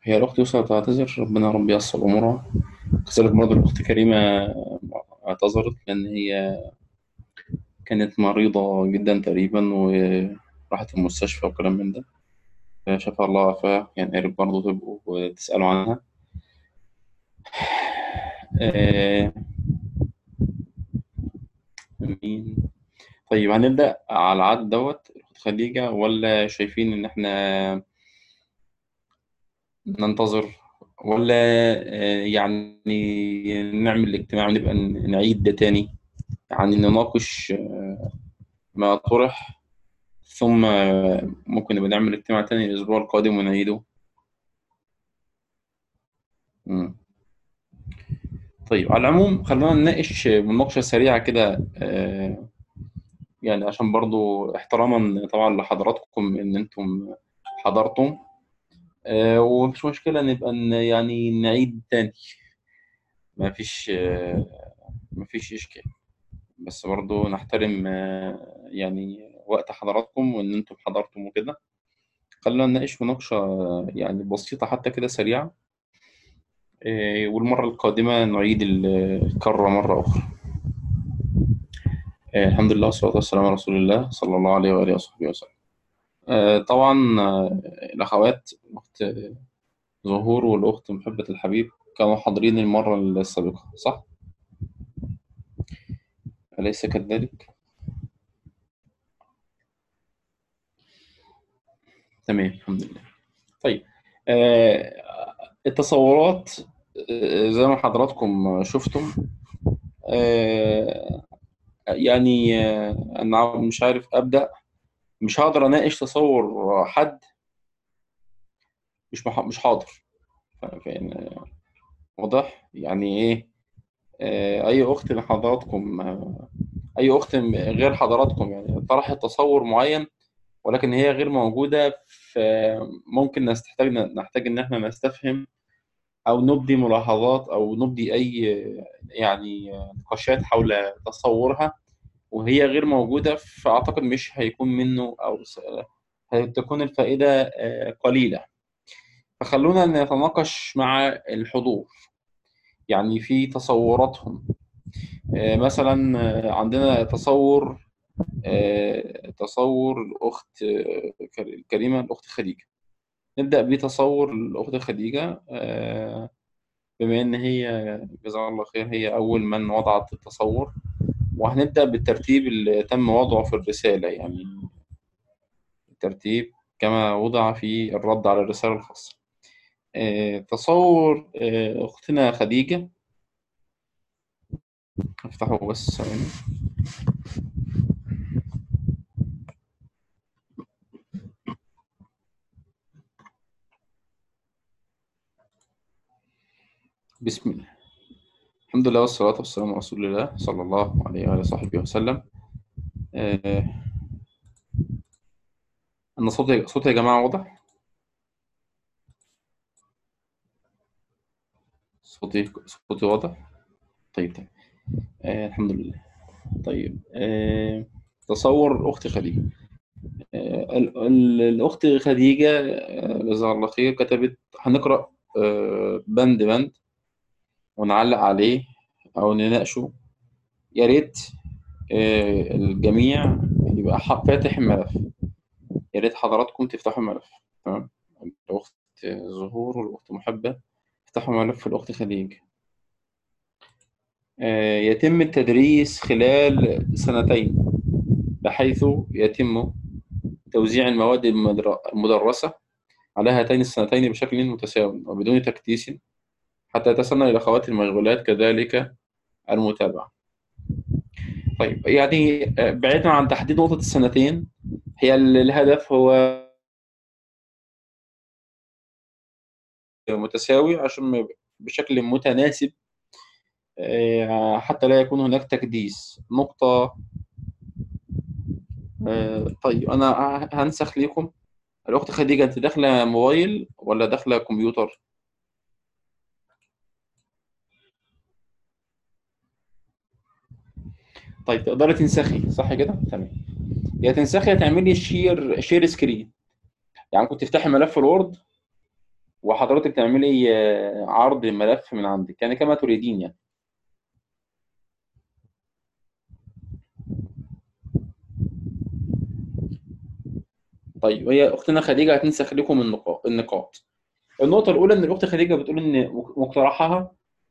هي الأخت يسرا تعتذر ربنا رب ييسر أمورها كذلك برضه الأخت كريمة اعتذرت لأن هي كانت مريضة جدا تقريبا وراحت المستشفى وكلام من ده فشفى الله وعافاها يعني يا ريت برضه تبقوا تسألوا عنها آه، مين طيب هنبدأ على العدد دوت الأخت خديجة ولا شايفين إن إحنا ننتظر ولا آه، يعني نعمل الاجتماع ونبقى نعيد ده تاني يعني نناقش آه، ما طرح ثم آه، ممكن نبقى نعمل اجتماع تاني الأسبوع القادم ونعيده مم. طيب على العموم خلونا نناقش مناقشة سريعة كده آه، يعني عشان برضو احتراما طبعا لحضراتكم ان انتم حضرتم آه، ومفيش مشكلة نبقى ن- يعني نعيد تاني مفيش آه، مفيش إشكال بس برضو نحترم آه، يعني وقت حضراتكم وإن أنتم حضرتم وكده خلينا نناقش مناقشة آه، يعني بسيطة حتى كده سريعة آه، والمرة القادمة نعيد ال- الكرة مرة أخرى آه، الحمد لله والصلاة والسلام على رسول الله صلى الله عليه وآله وصحبه وسلم آه، طبعا آه، الأخوات الأخت زهور والأخت محبة الحبيب كانوا حاضرين المرة السابقة صح؟ أليس كذلك؟ تمام الحمد لله طيب آه، التصورات آه، زي ما حضراتكم شفتم آه، يعني آه، أنا مش عارف أبدأ مش هقدر أناقش تصور حد مش مح- مش حاضر ف- ف- واضح يعني إيه آه، أي أخت من حضراتكم آه، أي أخت غير حضراتكم يعني طرحت تصور معين ولكن هي غير موجودة فممكن نحتاج نحتاج إن إحنا نستفهم أو نبدي ملاحظات أو نبدي أي يعني نقاشات حول تصورها وهي غير موجودة فأعتقد مش هيكون منه أو س- هتكون الفائدة آه، قليلة فخلونا نتناقش مع الحضور يعني في تصوراتهم آه، مثلا آه، عندنا تصور آه، تصور الأخت آه، الكريمة الأخت خديجة نبدأ بتصور الأخت خديجة آه، بما إن هي جزاها الله خير هي أول من وضعت التصور وهنبدأ بالترتيب اللي تم وضعه في الرسالة يعني الترتيب كما وضع في الرد على الرسالة الخاصة آه، تصور آه، أختنا خديجة افتحه بس ثواني بسم الله الحمد لله والصلاة والسلام على رسول الله صلى الله عليه وآله وصحبه وسلم آه، أنا صوتي صوتي يا جماعة واضح صوتي صوتي واضح طيب طيب آه الحمد لله طيب آه تصور أختي خديجة آه ال- ال- الأخت خديجة آه، جزاها الله خير كتبت هنقرأ آه بند بند ونعلق عليه أو نناقشه يا ريت آه الجميع يبقى ح- فاتح الملف يا ريت حضراتكم تفتحوا الملف تمام الأخت زهور والأخت محبة افتحوا ملف الأخت خديجة آه، يتم التدريس خلال سنتين بحيث يتم توزيع المواد المدر- المدرسة على هاتين السنتين بشكل متساوي وبدون تكديس حتى يتسنى للأخوات المشغولات كذلك المتابعة طيب يعني آه، بعيدا عن تحديد نقطة السنتين هي ال- الهدف هو متساوي عشان ما يبقى بشكل متناسب آه، حتى لا يكون هناك تكديس نقطة آه، طيب أنا ه- هنسخ ليكم الأخت خديجة أنت داخلة موبايل ولا داخلة كمبيوتر؟ طيب تقدري تنسخي صح كده؟ تمام يا تنسخي يا تعملي شير شير سكرين يعني كنت تفتحي ملف الوورد وحضرتك تعملي آه، عرض الملف من عندك يعني كما تريدين يعني طيب وهي اختنا خديجه هتنسخ لكم النقاط النقاط النقطه الاولى ان الاخت خديجه بتقول ان مقترحها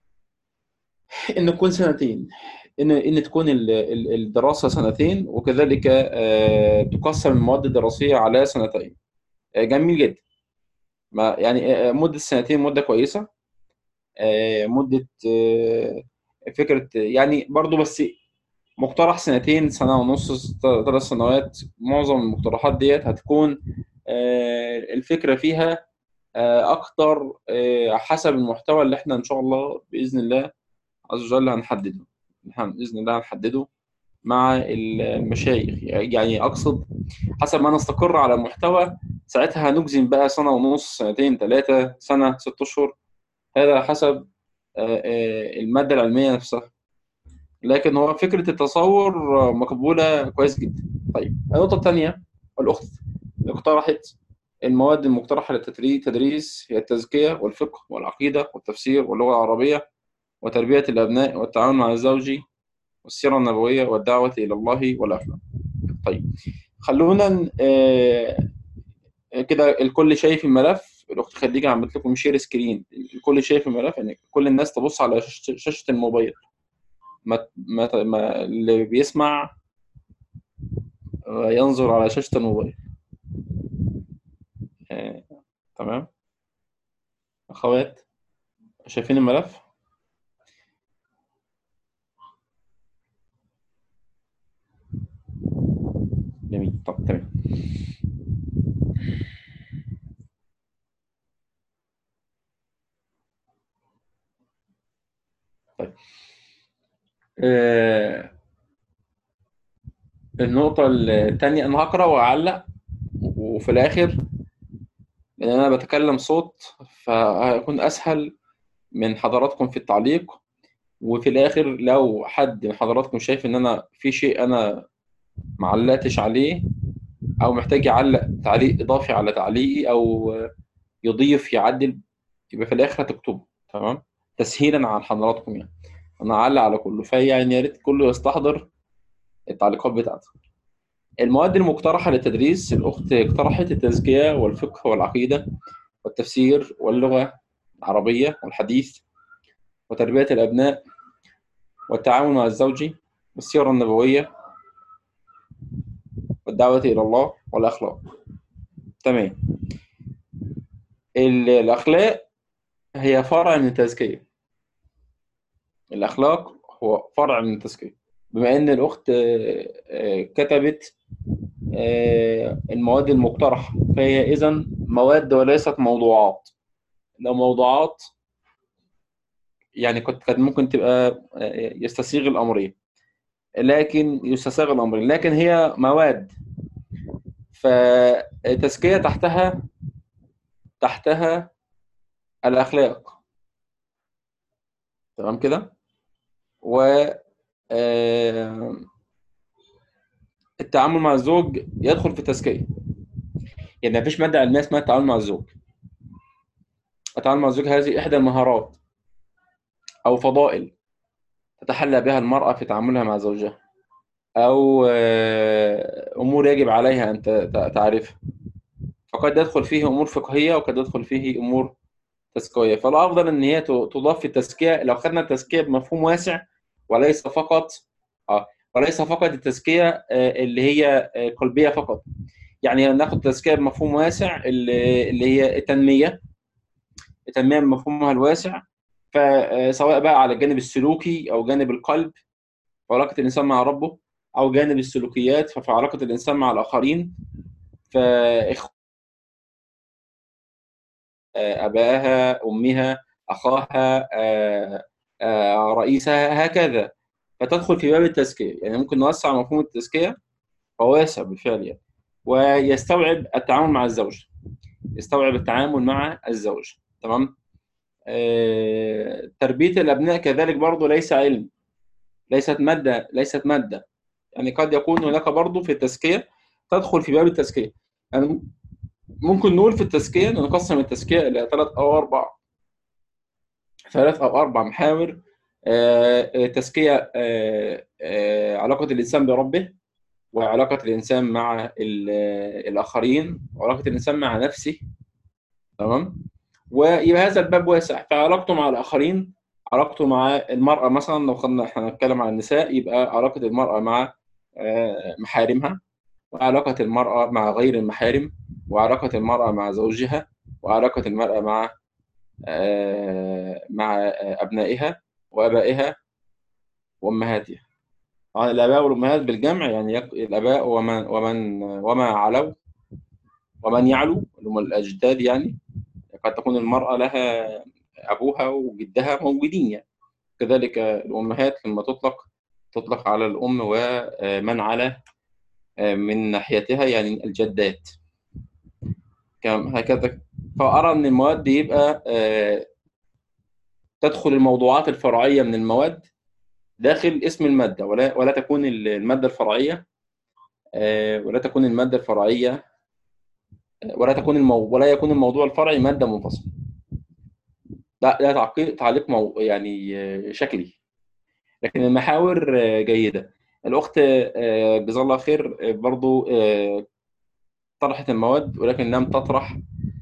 ان تكون سنتين ان ان تكون ال- ال- الدراسه سنتين وكذلك آه، تقسم المواد الدراسيه على سنتين آه، جميل جدا ما يعني آه، مده سنتين مده كويسه آه، مده آه، فكره يعني برضو بس مقترح سنتين سنه ونص ثلاث سنوات معظم المقترحات ديت هتكون آه، الفكره فيها آه، اكتر آه، حسب المحتوى اللي احنا ان شاء الله باذن الله عز وجل هنحدده إحنا باذن الله هنحدده مع المشايخ يعني اقصد حسب ما نستقر على المحتوى ساعتها هنجزم بقى سنه ونص سنتين ثلاثه سنه ست اشهر هذا حسب آه، آه، الماده العلميه نفسها لكن هو فكره التصور مقبوله كويس جدا طيب النقطه الثانيه الاخت اقترحت المواد المقترحه للتدريس هي التزكيه والفقه والعقيده والتفسير واللغه العربيه وتربيه الابناء والتعاون مع الزوج والسيره النبويه والدعوه الى الله والاخلاق طيب خلونا آه، كده الكل شايف الملف الاخت خديجه عملت لكم شير سكرين الكل شايف الملف يعني كل الناس تبص على شاشه شاشة الموبايل ما ما ما اللي بيسمع آه، ينظر على شاشه الموبايل آه، تمام اخوات شايفين الملف جميل طب تمام طيب آه، النقطة الثانية أنا هقرأ وأعلق وفي الآخر لأن أنا بتكلم صوت فهيكون أسهل من حضراتكم في التعليق وفي الآخر لو حد من حضراتكم شايف إن أنا في شيء أنا معلقتش عليه أو محتاج يعلق تعليق إضافي على تعليقي أو يضيف يعدل يبقى في الآخر هتكتبه تمام تسهيلا عن حضراتكم يعني أنا هعلق على كله فيعني يا ريت كله يستحضر التعليقات بتاعته المواد المقترحة للتدريس الأخت اقترحت التزكية والفقه والعقيدة والتفسير واللغة العربية والحديث وتربية الأبناء والتعاون مع الزوج والسيرة النبوية والدعوة إلى الله والأخلاق تمام ال- الأخلاق هي فرع من التزكية الأخلاق هو فرع من التزكية بما إن الأخت آه، آه، كتبت آه، المواد المقترحة فهي إذا مواد وليست موضوعات لو موضوعات يعني كنت كانت ممكن تبقى آه، يستسيغ الأمرين لكن يستساغ الأمرين لكن هي مواد فتزكية تحتها تحتها الأخلاق تمام كده و آه، التعامل مع الزوج يدخل في التزكية يعني مفيش مادة علمية اسمها التعامل مع الزوج التعامل مع الزوج هذه إحدى المهارات أو فضائل تتحلى بها المرأة في تعاملها مع زوجها أو آه، أمور يجب عليها أن ت- ت- تعرفها فقد يدخل فيه أمور فقهية وقد يدخل فيه أمور تزكوية فالأفضل إن هي ت- تضاف في التزكية لو خدنا التزكية بمفهوم واسع وليس فقط آه وليس فقط التزكية آه، اللي هي آه، قلبية فقط يعني ناخد تزكية بمفهوم واسع اللي اللي هي التنمية التنمية بمفهومها الواسع فسواء بقى على الجانب السلوكي أو جانب القلب في علاقة الإنسان مع ربه أو جانب السلوكيات ففي علاقة الإنسان مع الآخرين فإخ آه، أباها أمها أخاها آه، آه، رئيسها هكذا فتدخل في باب التزكية يعني ممكن نوسع مفهوم التزكية هو واسع بالفعل يعني ويستوعب التعامل مع الزوج يستوعب التعامل مع الزوج تمام آه، تربية الأبناء كذلك برضه ليس علم ليست مادة ليست مادة يعني قد يكون هناك برضه في التزكية تدخل في باب التزكية يعني ممكن نقول في التزكيه نقسم التزكيه الى ثلاث او اربع ثلاث او اربع محاور آه، آه، تزكيه آه، آه، علاقه الانسان بربه وعلاقه الانسان مع ال- آه، الاخرين وعلاقه الانسان مع نفسه تمام ويبقى هذا الباب واسع فعلاقته مع الاخرين علاقته مع المراه مثلا لو خدنا احنا هنتكلم عن النساء يبقى علاقه المراه مع آه، محارمها وعلاقه المراه مع غير المحارم وعلاقه المراه مع زوجها وعلاقه المراه مع آه، مع آه، ابنائها وابائها وامهاتها طبعا الاباء والامهات بالجمع يعني يك- الاباء ومن ومن وما علوا ومن يعلو اللي هم الاجداد يعني قد تكون المراه لها ابوها وجدها موجودين يعني كذلك الامهات لما تطلق تطلق على الام ومن على من ناحيتها يعني الجدات كم هكذا فارى ان المواد دي يبقى آه، تدخل الموضوعات الفرعيه من المواد داخل اسم الماده ولا ولا تكون الماده الفرعيه آه، ولا تكون الماده الفرعيه ولا تكون المو... ولا يكون الموضوع الفرعي ماده منفصله ده ده تعقيب تعليق مو... يعني آه، شكلي لكن المحاور آه، جيده الاخت آه، جزاها الله خير آه، برضو آه، طرحت المواد ولكن لم تطرح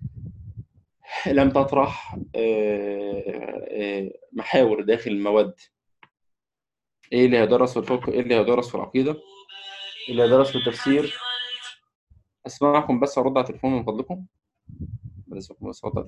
لم تطرح آه، آه، محاور داخل المواد ايه اللي هيدرس في الفقه ايه اللي هيدرس في العقيده ايه اللي هيدرس في التفسير اسمعكم بس ارد على التليفون من فضلكم بس بس ارد على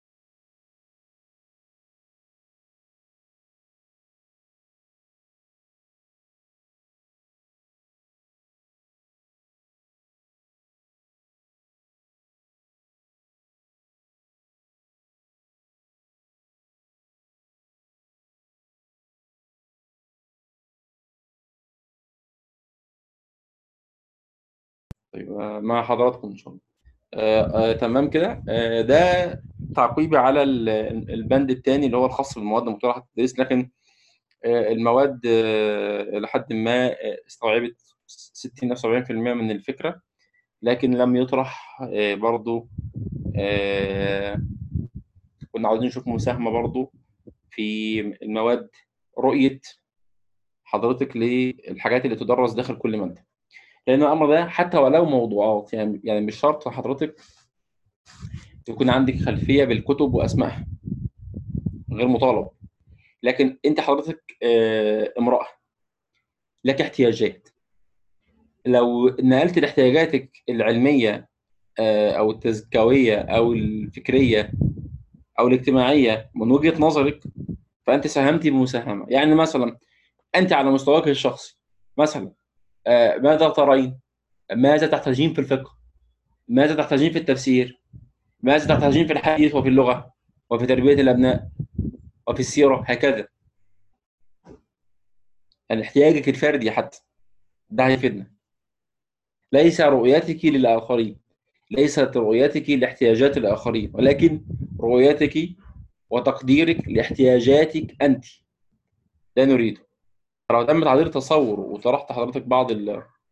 طيب آه، مع حضراتكم ان شاء الله آه آه تمام كده آه ده تعقيبي على ال- البند الثاني اللي هو الخاص بالمواد المقترحه التدريس لكن آه المواد آه لحد ما آه، استوعبت 60 او 70% من الفكره لكن لم يطرح آه برضو آه كنا عاوزين نشوف مساهمه برضو في المواد رؤيه حضرتك للحاجات اللي تدرس داخل كل ماده لان الامر ده حتى ولو موضوعات يعني يعني مش شرط حضرتك يكون عندك خلفيه بالكتب واسمائها غير مطالب لكن انت حضرتك آه، امراه لك احتياجات لو نقلت لاحتياجاتك العلميه آه، او التزكويه او الفكريه او الاجتماعيه من وجهه نظرك فانت ساهمتي بمساهمه يعني مثلا انت على مستواك الشخصي مثلا آه، ماذا ترين ماذا تحتاجين في الفقه ماذا تحتاجين في التفسير ماذا تحتاجين في الحديث وفي اللغه وفي تربيه الابناء وفي السيره هكذا يعني احتياجك الفردي حتى ده هيفيدنا ليس رؤيتك للآخرين ليست رؤيتك لاحتياجات الآخرين ولكن رؤيتك وتقديرك لاحتياجاتك أنت ده نريده لو تم تعديل تصور وطرحت حضرتك بعض ال...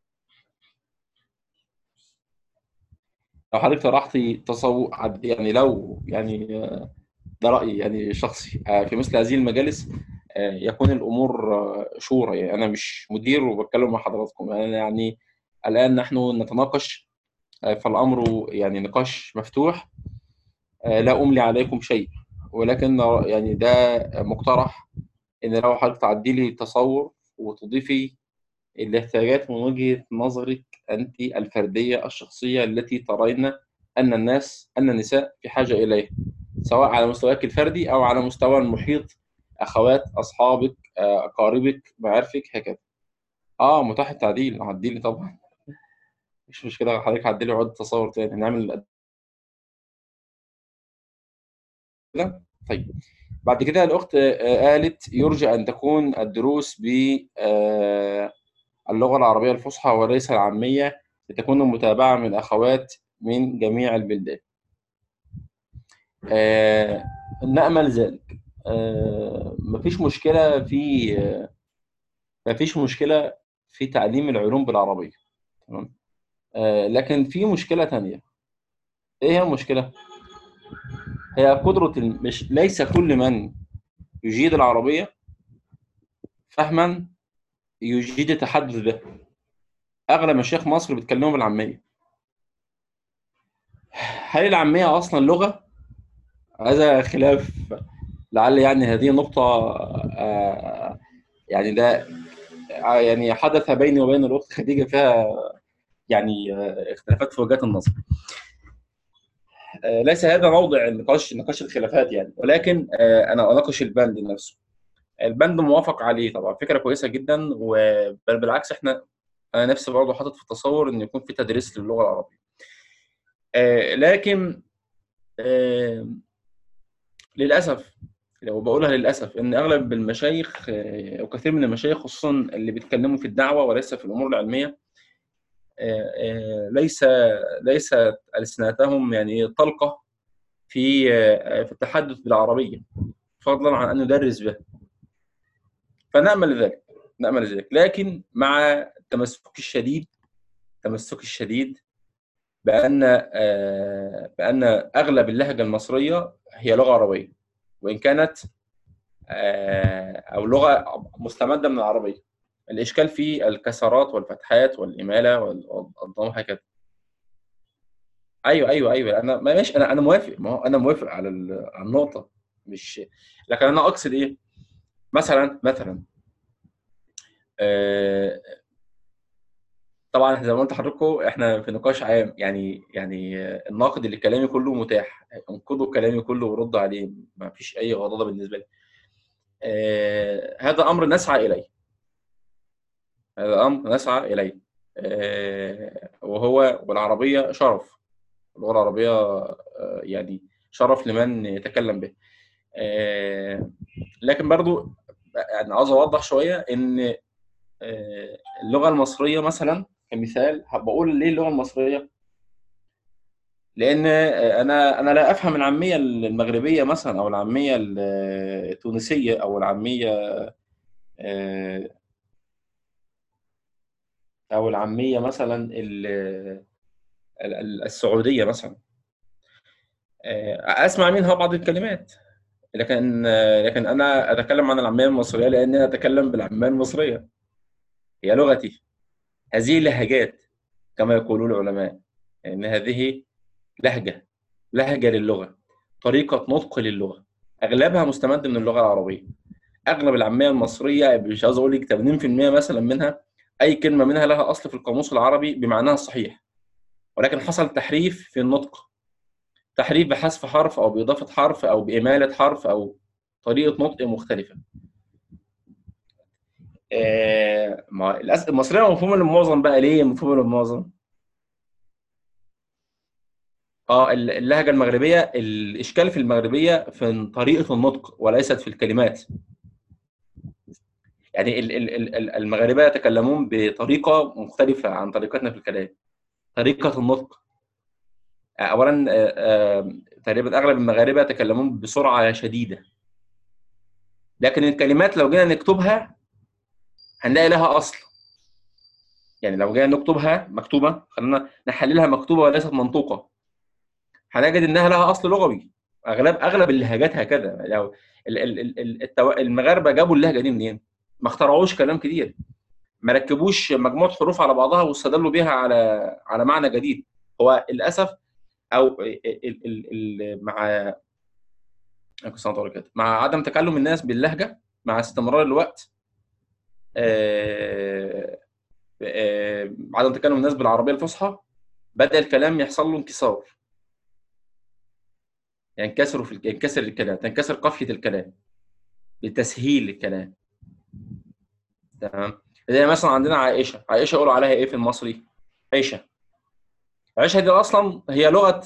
لو حضرتك طرحتي تصور يعني لو يعني آه، ده رأيي يعني شخصي آه، في مثل هذه المجالس آه، يكون الأمور آه، شورى يعني أنا مش مدير وبتكلم مع حضراتكم أنا يعني الآن نحن نتناقش آه، فالأمر يعني نقاش مفتوح آه، لا أملي عليكم شيء ولكن يعني ده مقترح إن لو حضرتك تعدلي التصور وتضيفي الاحتياجات من وجهة نظرك أنت الفردية الشخصية التي ترين أن الناس أن النساء في حاجة إليها سواء على مستواك الفردي أو على مستوى المحيط أخوات أصحابك آه، أقاربك معارفك هكذا اه متاح التعديل عديلي طبعا مش مشكلة حضرتك عدلي وعد تصور تاني نعمل كده طيب بعد كده الأخت آه، قالت يرجى أن تكون الدروس باللغة العربية الفصحى وليس العامية لتكون المتابعة من الأخوات من جميع البلدان آه، نأمل ذلك آه، مفيش مشكلة في آه، مفيش مشكلة في تعليم العلوم بالعربية تمام آه، لكن في مشكلة تانية ايه هي المشكله هي قدره الم- مش ليس كل من يجيد العربيه فهما يجيد التحدث به اغلب مشايخ مصر بيتكلموا بالعاميه هل العاميه اصلا لغه هذا خلاف لعل يعني هذه نقطه آه، يعني ده آه، يعني حدث بيني وبين الاخت خديجه فيها يعني آه، اختلافات في وجهات النظر آه، ليس هذا موضع النقاش نقاش الخلافات يعني ولكن آه، انا اناقش البند نفسه البند موافق عليه طبعا فكره كويسه جدا وبل بالعكس احنا انا نفسي برضه حاطط في التصور ان يكون في تدريس للغه العربيه آه، لكن آه، للاسف لو بقولها للاسف ان اغلب المشايخ آه، او كثير من المشايخ خصوصا اللي بيتكلموا في الدعوه وليس في الامور العلميه آه، آه، ليس ليس السنتهم يعني طلقه في آه، في التحدث بالعربيه فضلا عن ان ندرس بها فنامل ذلك نامل ذلك لكن مع التمسك الشديد التمسك الشديد بان آه، بان اغلب اللهجه المصريه هي لغه عربيه وان كانت آه، او لغه مستمده من العربيه الاشكال في الكسرات والفتحات والاماله والضم هكذا ايوه ايوه ايوه انا ما- ماشي انا انا موافق ما هو انا موافق على ال- على النقطه مش لكن انا اقصد ايه مثلا مثلا آه، طبعا إحنا زي ما قلت لحضراتكم احنا في نقاش عام يعني يعني آه، الناقد اللي كلامي كله متاح انقدوا كلامي كله وردوا عليه ما فيش اي غضاضه بالنسبه لي آه، هذا امر نسعى اليه هذا امر نسعى اليه آه، وهو والعربيه شرف اللغه العربيه آه، يعني شرف لمن يتكلم به آه، لكن برضو يعني عاوز اوضح شويه ان آه، اللغه المصريه مثلا كمثال بقول ليه اللغه المصريه لان آه، انا انا لا افهم العاميه المغربيه مثلا او العاميه التونسيه او العاميه آه، او العاميه مثلا ال- ال- ال- السعوديه مثلا آه، اسمع منها بعض الكلمات لكن آه، لكن انا اتكلم عن العاميه المصريه لاني انا اتكلم بالعاميه المصريه هي لغتي هذه لهجات كما يقولون العلماء ان هذه لهجه لهجه للغه طريقه نطق للغه اغلبها مستمد من اللغه العربيه اغلب العاميه المصريه مش عاوز اقول لك 80% مثلا منها اي كلمه منها لها اصل في القاموس العربي بمعناها الصحيح ولكن حصل تحريف في النطق تحريف بحذف حرف او باضافه حرف او باماله حرف او طريقه نطق مختلفه آه، ما الأس- المصريه مفهوم المعظم بقى ليه مفهوم المعظم اه ال- اللهجه المغربيه الاشكال في المغربيه في طريقه النطق وليست في الكلمات يعني ال- ال- ال- ال- المغاربه يتكلمون بطريقه مختلفه عن طريقتنا في الكلام طريقه النطق آه، اولا آه، آه، تقريبا اغلب المغاربه يتكلمون بسرعه شديده لكن الكلمات لو جينا نكتبها هنلاقي لها اصل يعني لو جينا نكتبها مكتوبه خلينا نحللها مكتوبه وليست منطوقه هنجد انها لها اصل لغوي اغلب اغلب اللهجات هكذا لو ال- ال- ال- ال- التو- المغاربه جابوا اللهجه دي منين؟ ما اخترعوش كلام كتير ما ركبوش مجموعه حروف على بعضها واستدلوا بيها على على معنى جديد هو للاسف او ال ال ال ال مع عليكم السلام ورحمة الله وبركاته. مع عدم تكلم الناس باللهجه مع استمرار الوقت آه، آه، عدم تكلم الناس بالعربيه الفصحى بدا الكلام يحصل له انكسار ينكسر في ينكسر الكلام تنكسر قافيه الكلام لتسهيل الكلام تمام زي مثلا عندنا عائشه عائشه يقولوا عليها ايه في المصري عائشه عائشه دي اصلا هي لغه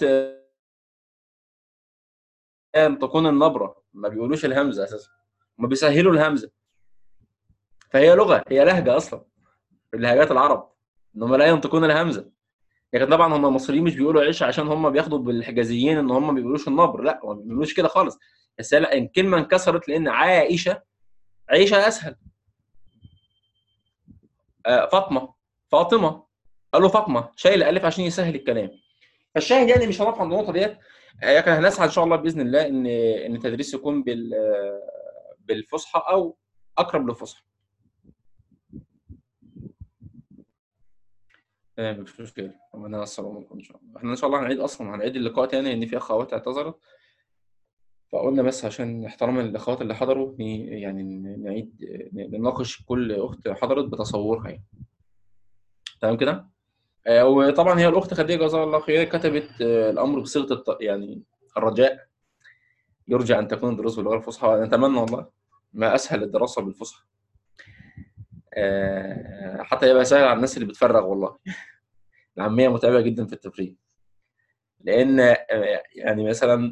آه، تكون النبره ما بيقولوش الهمزه اساسا هم بيسهلوا الهمزه فهي لغه هي لهجه اصلا في لهجات العرب انهم لا ينطقون الهمزه لكن طبعا هم المصريين مش بيقولوا عيش عشان هم بياخدوا بالحجازيين ان هم ما بيقولوش النبر لا هم ما بيقولوش كده خالص بس لا الكلمه انكسرت لان عائشه عيشه اسهل آه، فاطمه فاطمه قالوا فاطمه شايل الف عشان يسهل الكلام فالشاهد يعني مش هنقف عند النقطه ديت لكن هنسعى ان شاء الله باذن الله ان ان التدريس يكون بال بالفصحى او اقرب للفصحى تمام مفيش مشكله ربنا ييسر اموركم ان شاء الله احنا ان شاء الله هنعيد اصلا هنعيد اللقاء تاني ان في اخوات اعتذرت فقلنا بس عشان احترام الاخوات اللي حضروا يعني نعيد نناقش كل اخت حضرت بتصورها يعني تمام كده آه، وطبعا هي الاخت خديجه جزاها الله خير كتبت آه، الامر بصيغه الت... يعني الرجاء يرجى ان تكون الدروس باللغه الفصحى نتمنى والله ما اسهل الدراسه بالفصحى آه، حتى يبقى سهل على الناس اللي بتفرغ والله العاميه متعبه جدا في التفريغ لان يعني مثلا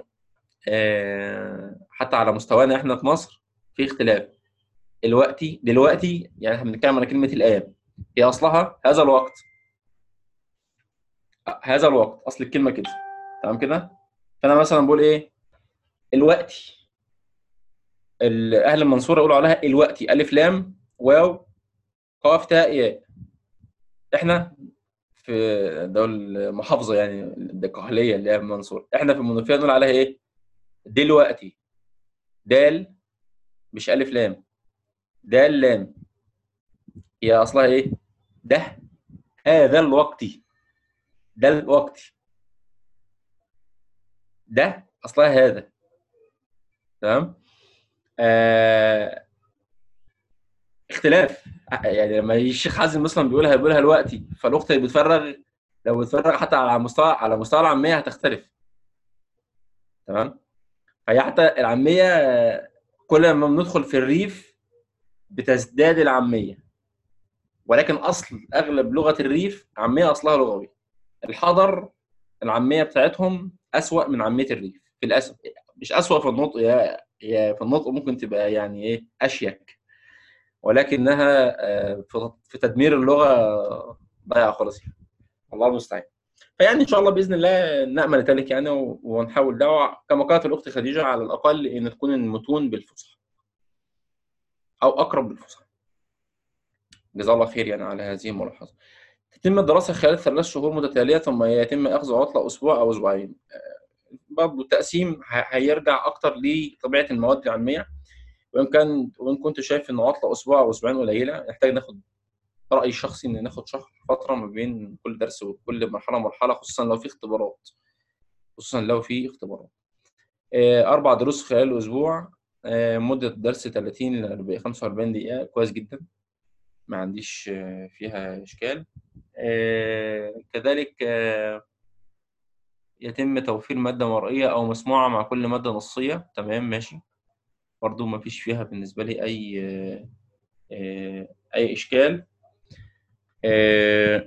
حتى على مستوانا احنا في مصر في اختلاف دلوقتي دلوقتي يعني احنا بنتكلم على كلمه الان هي اصلها هذا الوقت هذا الوقت اصل الكلمه كده تمام كده فانا مثلا بقول ايه الوقتي اهل المنصوره يقولوا عليها الوقتي الف لام واو قاف تاء ياء احنا في دول المحافظه يعني الدقهليه اللي هي المنصوره احنا في المنوفيه نقول عليها ايه دلوقتي دال مش الف لام دال لام هي اصلها ايه ده هذا الوقت ده الوقت ده اصلها هذا تمام آه اختلاف يعني لما الشيخ حازم مثلا بيقولها بيقولها دلوقتي فالاخت اللي بتفرغ لو بتفرغ حتى على مستوى على مستوى العاميه هتختلف تمام فهي حتى العاميه كل ما بندخل في الريف بتزداد العاميه ولكن اصل اغلب لغه الريف عاميه اصلها لغوي الحضر العاميه بتاعتهم اسوا من عاميه الريف في الاسف مش اسوا في النطق يا هي في النطق ممكن تبقى يعني ايه اشيك ولكنها آه، في تدمير اللغه ضايعه خالص يعني الله المستعان فيعني ان شاء الله باذن الله نامل ذلك يعني ونحاول ده كما قالت الاخت خديجه على الاقل ان تكون المتون بالفصحى او اقرب بالفصحى جزاه الله خير يعني على هذه الملاحظه تتم الدراسه خلال ثلاث شهور متتاليه ثم يتم اخذ عطله اسبوع او اسبوعين برضه التقسيم هيرجع اكتر لطبيعه المواد العلميه وان كان وان كنت شايف ان عطله اسبوع او اسبوعين قليله نحتاج ناخد رايي الشخصي ان ناخد شهر فتره ما بين كل درس وكل مرحله مرحله خصوصا لو في اختبارات خصوصا لو في اختبارات آه، اربع دروس خلال اسبوع آه، مده الدرس 30 ل 45 دقيقه كويس جدا ما عنديش آه، فيها اشكال كذلك يتم توفير مادة مرئية أو مسموعة مع كل مادة نصية تمام ماشي برضو ما فيش فيها بالنسبة لي أي آه، أي إشكال آه،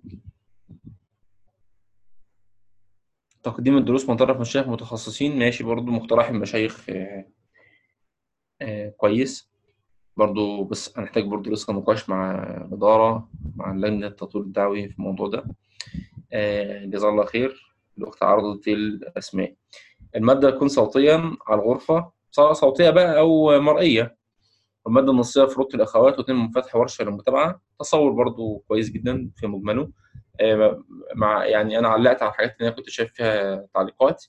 تقديم الدروس من طرف مشايخ متخصصين ماشي برضو مقترح المشايخ آه، كويس برضو بس هنحتاج برضو لسه نقاش مع الإدارة مع لجنة التطوير الدعوي في الموضوع ده جزاه الله خير الأخت عرضت الأسماء المادة تكون صوتيا على الغرفة سواء صوتية بقى أو مرئية المادة النصية في روضة الأخوات وتم فتح ورشة للمتابعة تصور برضو كويس جدا في مجمله آه، مع يعني أنا علقت على الحاجات اللي أنا كنت شايف فيها تعليقات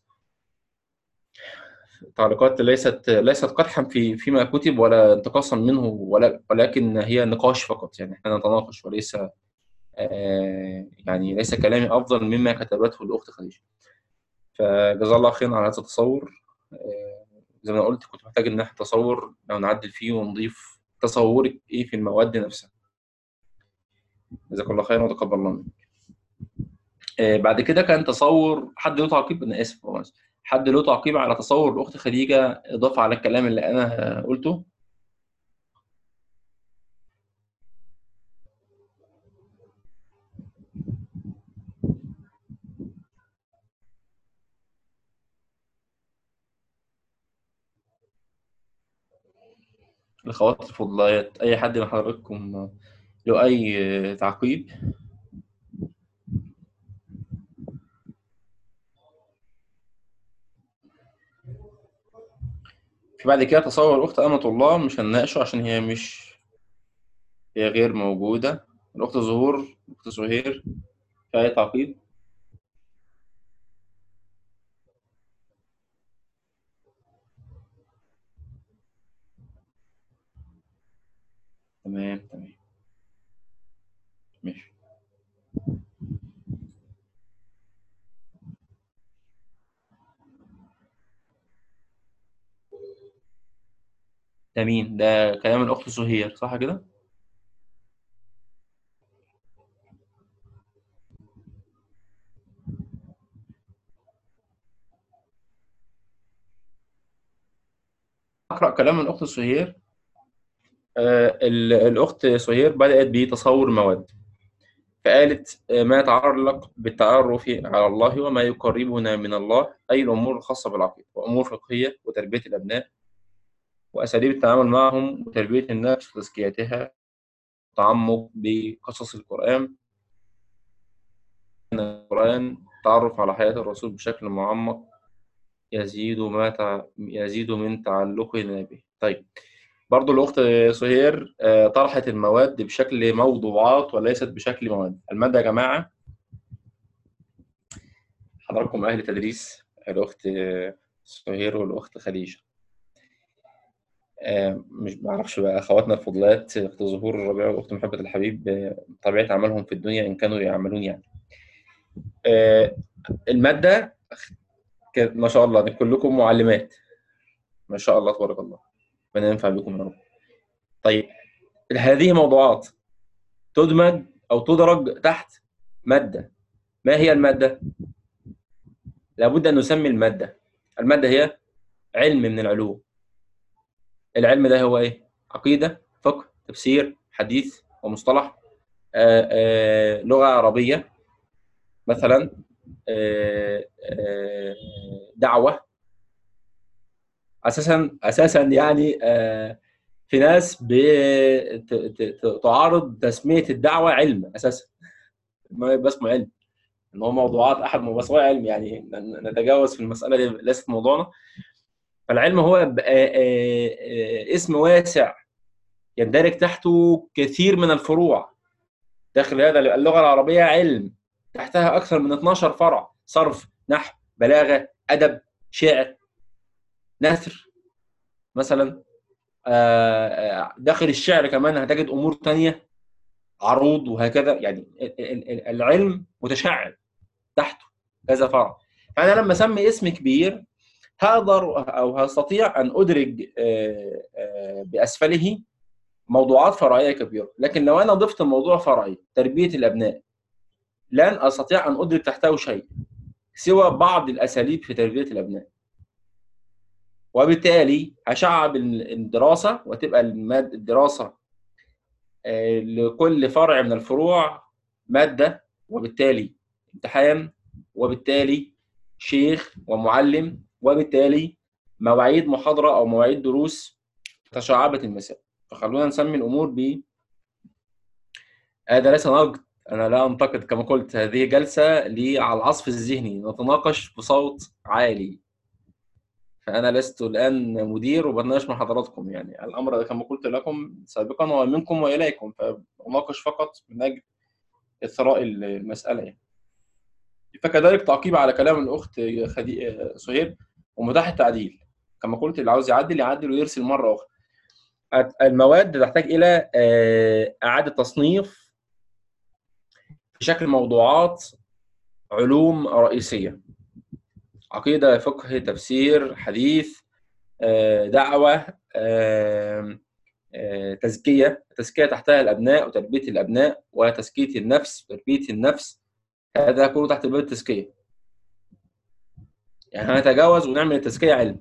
تعليقات ليست ليست قدحا في فيما كتب ولا انتقاصا منه ولا ولكن هي نقاش فقط يعني احنا نتناقش وليس آه، يعني ليس كلامي أفضل مما كتبته الأخت خديجة فجزا الله خيرا على هذا التصور آه، زي ما قلت كنت محتاج إن احنا تصور لو نعدل فيه ونضيف تصورك إيه في المواد نفسها جزاك الله خيرا وتقبل الله منك آه، بعد كده كان تصور حد له تعقيب انا اسف حد له تعقيب على تصور الاخت خديجه اضافه على الكلام اللي انا قلته الخواطر الفضليات أي حد من حضراتكم له أي تعقيب في بعد كده تصور الأخت أمة الله مش هنناقشه عشان هي مش هي غير موجودة الأخت زهور الأخت زهير في أي تعقيب تمام تمام ماشي ده مين ده كلام الاخت سهير صح كده اقرا كلام الاخت سهير آه، ال- الاخت سهير بدات بتصور مواد فقالت آه، ما يتعلق بالتعرف على الله وما يقربنا من الله أي الأمور الخاصة بالعقيدة وأمور فقهية وتربية الأبناء وأساليب التعامل معهم وتربية النفس وتزكيتها تعمق بقصص القرآن القرآن تعرف على حياة الرسول بشكل معمق يزيد ما تع... يزيد من تعلقنا به طيب برضو الأخت سهير آه، طرحت المواد بشكل موضوعات وليست بشكل مواد المادة يا جماعة حضراتكم أهل تدريس الأخت آه، سهير والأخت خديجة آه، مش بعرفش بقى أخواتنا الفضلات أخت زهور الربيع والأخت محبة الحبيب آه، طبيعة عملهم في الدنيا إن كانوا يعملون يعني آه، المادة كانت ما شاء الله كلكم معلمات ما شاء الله تبارك الله ربنا ينفع بكم يا رب طيب هذه موضوعات تدمج أو تدرج تحت مادة ما هي المادة؟ لابد أن نسمي المادة المادة هي علم من العلوم العلم ده هو إيه؟ عقيدة فقه تفسير حديث ومصطلح آآ آآ لغة عربية مثلا آآ آآ دعوة أساسا أساسا يعني آه، في ناس بت- ت- ت- تعارض تسمية الدعوة علم أساسا ما يبقى اسمه علم ان هو موضوعات احد موضوعات علم يعني ن- نتجاوز في المساله دي ليست موضوعنا فالعلم هو ب- آه، آه، آه، اسم واسع يندرج تحته كثير من الفروع داخل هذا اللغه العربيه علم تحتها اكثر من 12 فرع صرف نحو بلاغه ادب شعر نثر مثلا آه، آه، داخل الشعر كمان هتجد امور تانية عروض وهكذا يعني ال- ال- ال- العلم متشعب تحته كذا فرع فانا لما اسمي اسم كبير هقدر او هستطيع ان ادرج آه، آه، باسفله موضوعات فرعيه كبيره لكن لو انا ضفت موضوع فرعي تربيه الابناء لن استطيع ان ادرك تحته شيء سوى بعض الاساليب في تربيه الابناء وبالتالي هشعب الدراسه وتبقى الماد الدراسه آه، لكل فرع من الفروع ماده وبالتالي امتحان وبالتالي شيخ ومعلم وبالتالي مواعيد محاضره او مواعيد دروس تشعبت المسائل فخلونا نسمي الامور ب هذا ليس نقد انا لا انتقد كما قلت هذه جلسه لي على العصف الذهني نتناقش بصوت عالي فانا لست الان مدير وبناقش مع حضراتكم يعني الامر كما قلت لكم سابقا ومنكم واليكم فاناقش فقط من اجل اثراء المساله يعني. فكذلك تعقيب على كلام الاخت خدي... سهير ومتاح التعديل كما قلت اللي عاوز يعدل يعدل ويرسل مره اخرى المواد تحتاج الى آه، اعاده تصنيف في شكل موضوعات علوم رئيسيه عقيده فقه تفسير حديث آه، دعوه آه، آه، تزكيه تزكيه تحتها الابناء وتربيه الابناء وتزكيه النفس وتربيه النفس هذا كله تحت باب التزكيه يعني هنتجاوز ونعمل التزكيه علم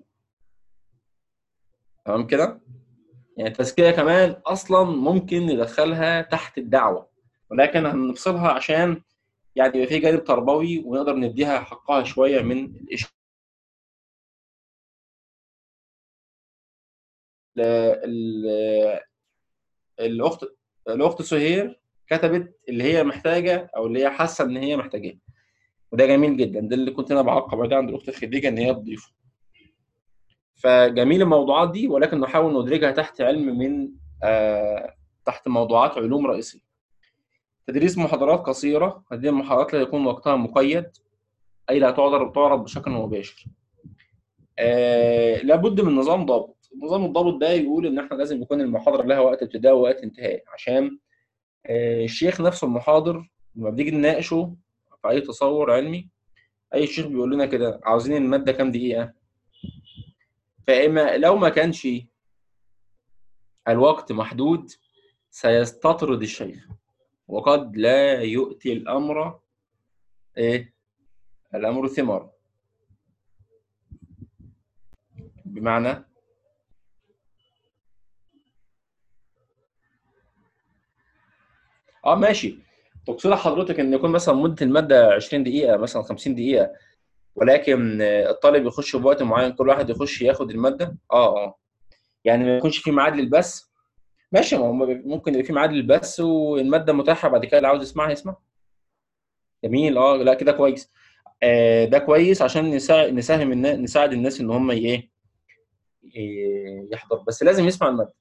تمام كده يعني التزكيه كمان اصلا ممكن ندخلها تحت الدعوه ولكن هنفصلها عشان يعني يبقى في جانب تربوي ونقدر نديها حقها شويه من الإش... ال... ال... الاخت الاخت سهير كتبت اللي هي محتاجه او اللي هي حاسه ان هي محتاجاه وده جميل جدا ده اللي كنت انا بعقب عليه عند الاخت خديجه ان هي تضيفه فجميل الموضوعات دي ولكن نحاول ندرجها تحت علم من آه تحت موضوعات علوم رئيسيه تدريس محاضرات قصيره هذه المحاضرات لا يكون وقتها مقيد اي لا تعرض تعرض بشكل مباشر آه لابد من نظام ضابط النظام الضابط ده يقول ان احنا لازم يكون المحاضره لها وقت ابتداء ووقت انتهاء عشان آه، الشيخ نفسه المحاضر لما بنيجي نناقشه في اي تصور علمي اي شيخ بيقول لنا كده عاوزين الماده كام دقيقه فاما لو ما كانش الوقت محدود سيستطرد الشيخ وقد لا يؤتي الامر ايه الامر ثمار بمعنى اه ماشي تقصد حضرتك ان يكون مثلا مده الماده 20 دقيقه مثلا 50 دقيقه ولكن آه، الطالب يخش بوقت معين كل واحد يخش ياخد الماده اه اه يعني ما يكونش في ميعاد للبث ماشي ما هو ممكن يبقى في ميعاد للبث والماده متاحه بعد كده اللي عاوز يسمعها يسمع جميل اه لا كده كويس آه ده كويس عشان نساعد نساهم النا- نساعد الناس ان هم ايه إيه، يحضر بس لازم يسمع الماده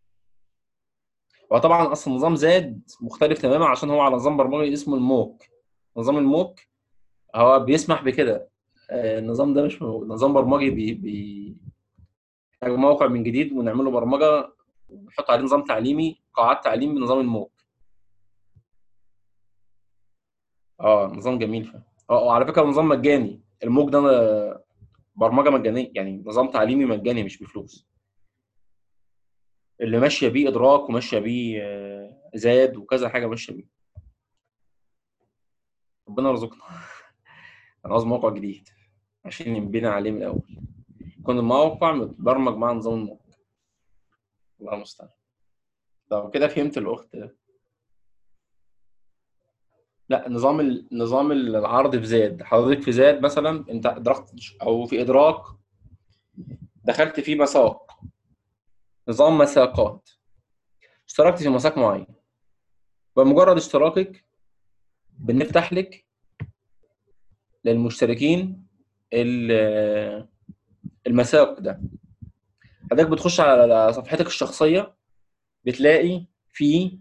وطبعا اصلا نظام زاد مختلف تماما عشان هو على نظام برمجي اسمه الموك نظام الموك هو بيسمح بكده آه، النظام ده مش موجود. نظام برمجي بي بي محتاج موقع من جديد ونعمله برمجه ونحط عليه نظام تعليمي قاعات تعليم بنظام الموك اه نظام جميل فعلا اه وعلى فكره نظام مجاني الموك ده آه، برمجه مجانيه يعني نظام تعليمي مجاني مش بفلوس اللي ماشيه بيه ادراك وماشيه بيه آه، زاد وكذا حاجه ماشيه بيه ربنا يرزقنا انا عاوز موقع جديد عشان ينبني عليه من الاول يكون الموقع متبرمج مع نظام الموقع الله المستعان طب كده فهمت الاخت لا نظام ال... نظام العرض في زاد حضرتك في زاد مثلا انت ادركت او في ادراك دخلت في مساق نظام مساقات اشتركت في مساق معين بمجرد اشتراكك بنفتح لك للمشتركين ال- المساق ده حضرتك بتخش على صفحتك الشخصية بتلاقي في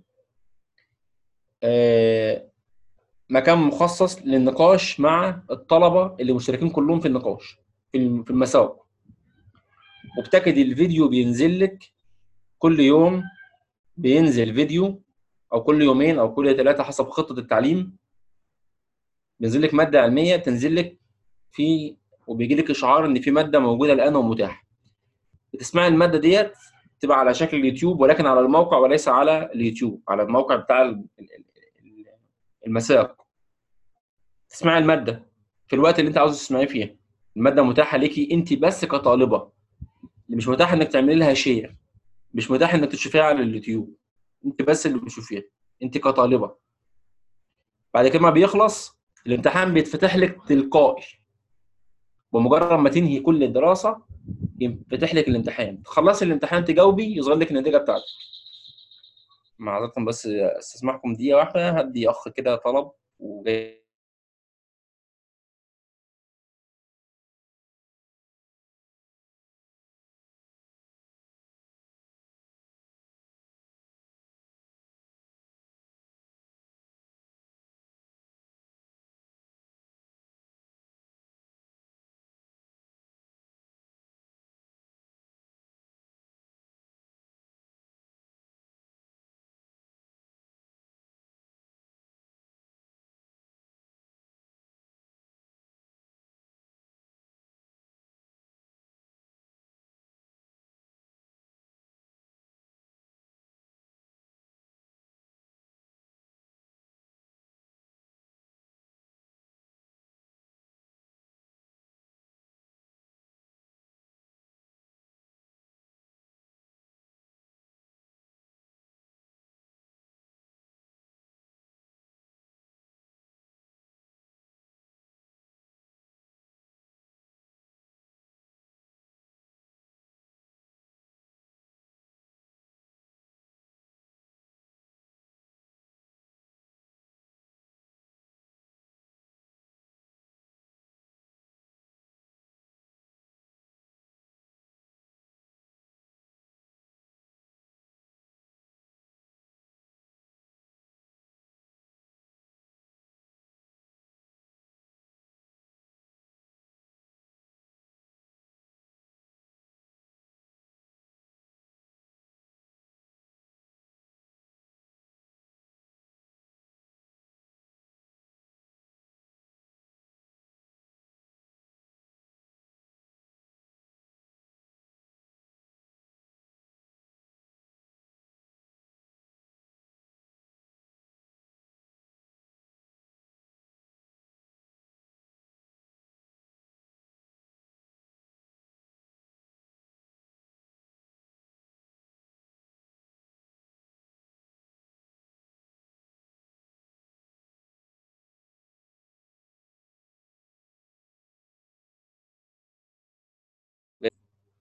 آه، مكان مخصص للنقاش مع الطلبة اللي مشتركين كلهم في النقاش في الم- في المساق وبتجد الفيديو بينزل لك كل يوم بينزل فيديو او كل يومين او كل ثلاثة حسب خطة التعليم بينزل لك مادة علمية بتنزل لك في وبيجي لك اشعار ان في مادة موجودة الان ومتاحة بتسمعي المادة ديت تبقى على شكل اليوتيوب ولكن على الموقع وليس على اليوتيوب على الموقع بتاع ال- ال- ال- المساق تسمعي المادة في الوقت اللي انت عاوز تسمعيه فيه المادة متاحة ليكي انت بس كطالبة مش متاح انك تعملي لها شير مش متاح انك تشوفيها على اليوتيوب انت بس اللي بتشوفيها انت كطالبة بعد كده ما بيخلص الامتحان بيتفتح لك تلقائي بمجرد ما تنهي كل الدراسة ينفتح لك الامتحان تخلصي الامتحان تجاوبي يظهر لك النتيجة بتاعتك معذرة بس استسمحكم دقيقة واحدة هدي أخ كده طلب وجاي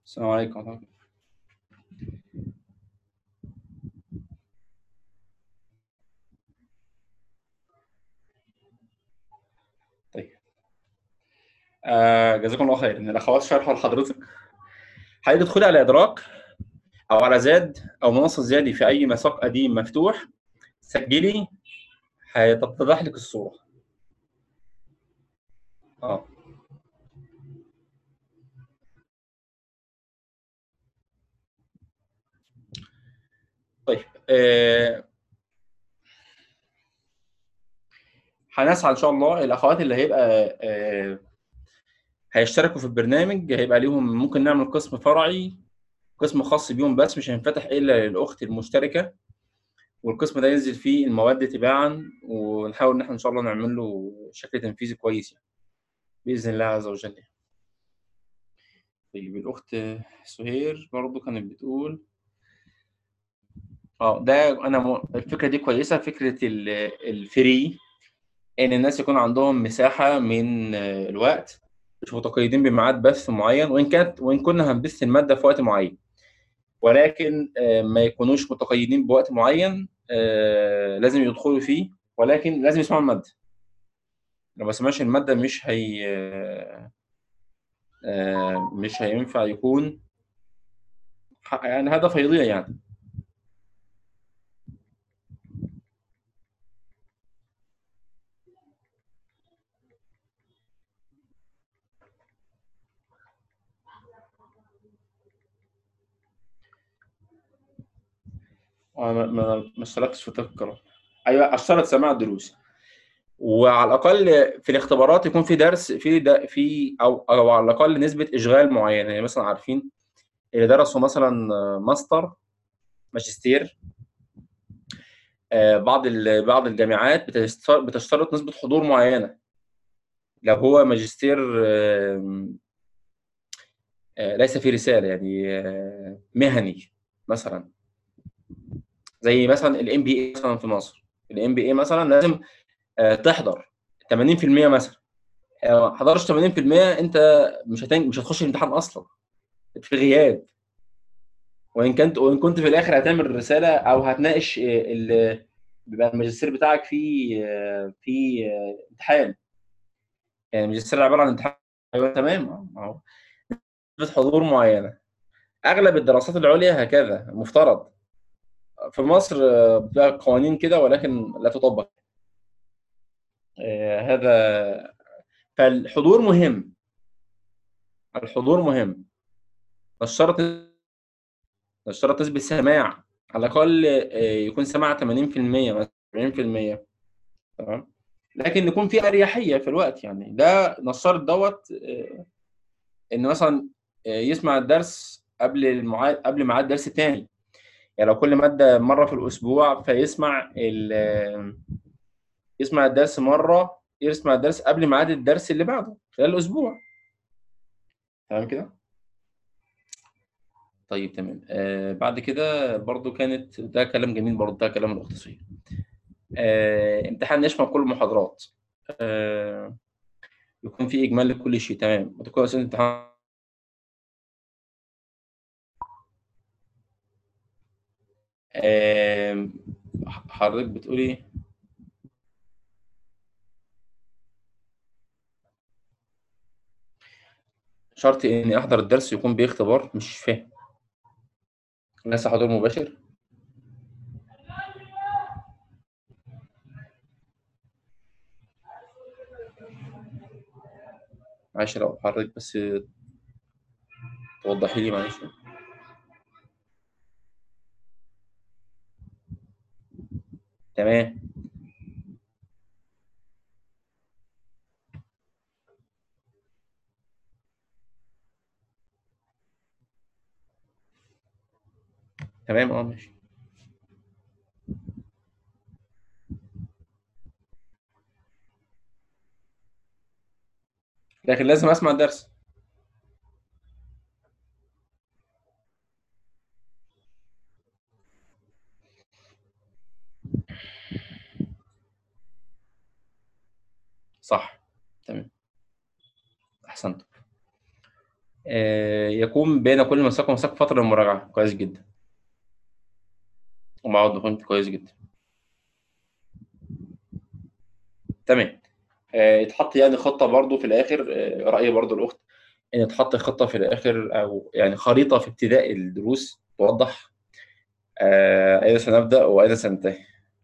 السلام عليكم ورحمة الله طيب آه جزاكم الله خير ان الاخوات شرحوا لحضرتك حضرتك تدخلي على ادراك او على زاد او منصه زادي في اي مساق قديم مفتوح سجلي هيتضح لك الصوره اه طيب آه هنسعى ان شاء الله الاخوات اللي هيبقى آه هيشتركوا في البرنامج هيبقى ليهم ممكن نعمل قسم فرعي قسم خاص بيهم بس مش هينفتح الا للاخت المشتركه والقسم ده ينزل فيه المواد تباعا ونحاول ان احنا ان شاء الله نعمل له شكل تنفيذي كويس يعني باذن الله عز وجل طيب الاخت سهير برضو كانت بتقول اه ده انا م... الفكره دي كويسه فكره الفري ان الناس يكون عندهم مساحه من الوقت مش متقيدين بميعاد بث معين وان كانت وان كنا هنبث الماده في وقت معين ولكن ما يكونوش متقيدين بوقت معين لازم يدخلوا فيه ولكن لازم يسمعوا الماده لو ما سمعش الماده مش هي مش هينفع يكون يعني هدف هيضيع يعني ما ما ما اشتركتش في تذكرة ايوه اشترط سماع الدروس وعلى الاقل في الاختبارات يكون في درس في د... في او او على الاقل نسبه اشغال معينه يعني مثلا عارفين اللي درسوا مثلا ماستر ماجستير بعض ال... بعض الجامعات بتشترط, بتشترط نسبه حضور معينه لو هو ماجستير ليس في رساله يعني مهني مثلا زي مثلا الام بي اي مثلا في مصر الام بي اي مثلا لازم تحضر 80% مثلا ما حضرش 80% انت مش هتن... مش هتخش الامتحان اصلا في غياب وان كنت وان كنت في الاخر هتعمل رساله او هتناقش ال... بيبقى الماجستير بتاعك في في امتحان يعني الماجستير عباره عن امتحان ايوه تمام اهو نسبه حضور معينه اغلب الدراسات العليا هكذا مفترض في مصر بقى قوانين كده ولكن لا تطبق آه هذا فالحضور مهم الحضور مهم الشرط الشرط نسبة سماع على الأقل يكون سماع 80% مثلا 70% تمام لكن يكون في أريحية في الوقت يعني ده نشرت دوت إن مثلا يسمع الدرس قبل المعاد قبل ميعاد الدرس الثاني يعني لو كل مادة مرة في الأسبوع فيسمع ال يسمع الدرس مرة يسمع الدرس قبل ميعاد الدرس اللي بعده خلال الأسبوع تمام كده؟ طيب تمام آه بعد كده برضو كانت ده كلام جميل برضو ده كلام الاختصاصي آه امتحان يشمل كل المحاضرات آه يكون في إجمال لكل شيء تمام وتكون أسئلة امتحان آه حضرتك بتقولي شرط اني احضر الدرس يكون بيه اختبار مش فاهم ليس حضور مباشر معلش لو حضرتك بس توضحي لي معلش تمام تمام اه ماشي لكن لازم اسمع الدرس صح تمام احسنت آه، يكون بين كل مساق ومساق فترة للمراجعة كويس جدا وموعد دخول كويس جدا تمام آه، يتحط يعني خطة برضو في الآخر آه، رأي برضو الأخت إن يتحط خطة في الآخر أو يعني خريطة في ابتداء الدروس توضح آه، أين سنبدأ وأين سننتهي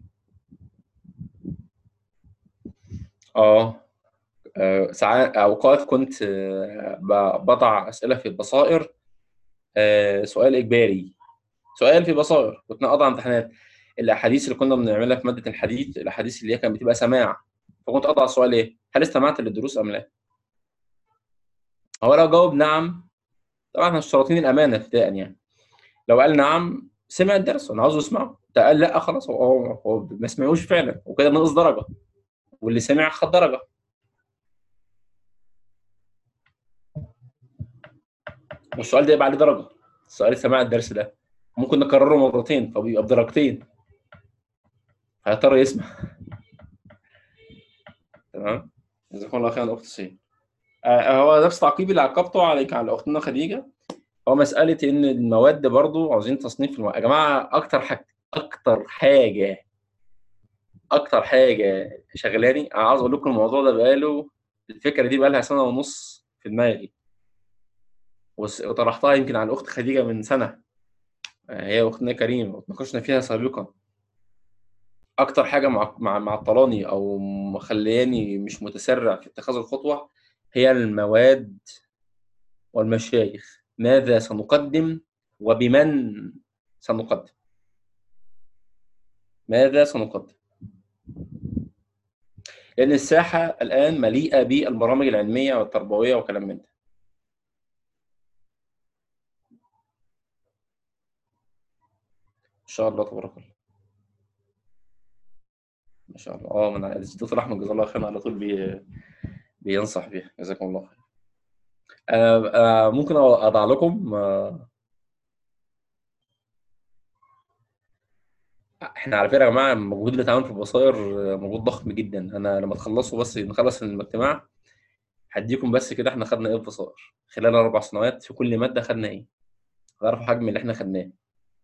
اه آه، ساعات اوقات كنت آه، ب- بضع اسئله في البصائر آه، سؤال اجباري سؤال في بصائر كنت اضع امتحانات الاحاديث اللي كنا بنعملها في ماده الحديث الاحاديث اللي هي كانت بتبقى سماع فكنت اضع السؤال ايه هل استمعت للدروس ام لا هو لو جاوب نعم طبعا احنا شرطين الامانه ابتداء يعني لو قال نعم سمع الدرس انا عاوزه يسمعه ده قال لا خلاص هو هو هو ما سمعوش فعلا وكده نقص درجه واللي سمع خد درجه والسؤال ده يبقى عليه درجه سؤال سماع الدرس ده ممكن نكرره مرتين فبيبقى بدرجتين فيا ترى يسمع تمام جزاكم الله خيرا اخت سين آه هو نفس تعقيب اللي عقبته عليك على اختنا خديجه هو مساله ان المواد برضو عاوزين تصنيف المواد. يا جماعه اكتر حاجه اكتر حاجه اكتر حاجه شغلاني انا عاوز اقول لكم الموضوع ده بقاله الفكره دي بقالها سنه ونص في دماغي وس- وطرحتها يمكن على الاخت خديجه من سنه آه، هي واختنا كريم واتناقشنا فيها سابقا اكتر حاجه مع مع معطلاني او مخلياني مش متسرع في اتخاذ الخطوه هي المواد والمشايخ ماذا سنقدم وبمن سنقدم ماذا سنقدم لان الساحه الان مليئه بالبرامج العلميه والتربويه وكلام من ده ان شاء الله تبارك الله ما شاء الله اه من الدكتور احمد جزاه الله خير على طول بي... بينصح بيها جزاكم الله خير آه آه ممكن اضع لكم آه احنا على فكره يا جماعه مجهود التعاون في البصائر آه، مجهود ضخم جدا انا لما تخلصوا بس نخلص الاجتماع هديكم بس كده احنا خدنا ايه في البصائر خلال اربع سنوات في كل ماده خدنا ايه هتعرفوا حجم اللي احنا خدناه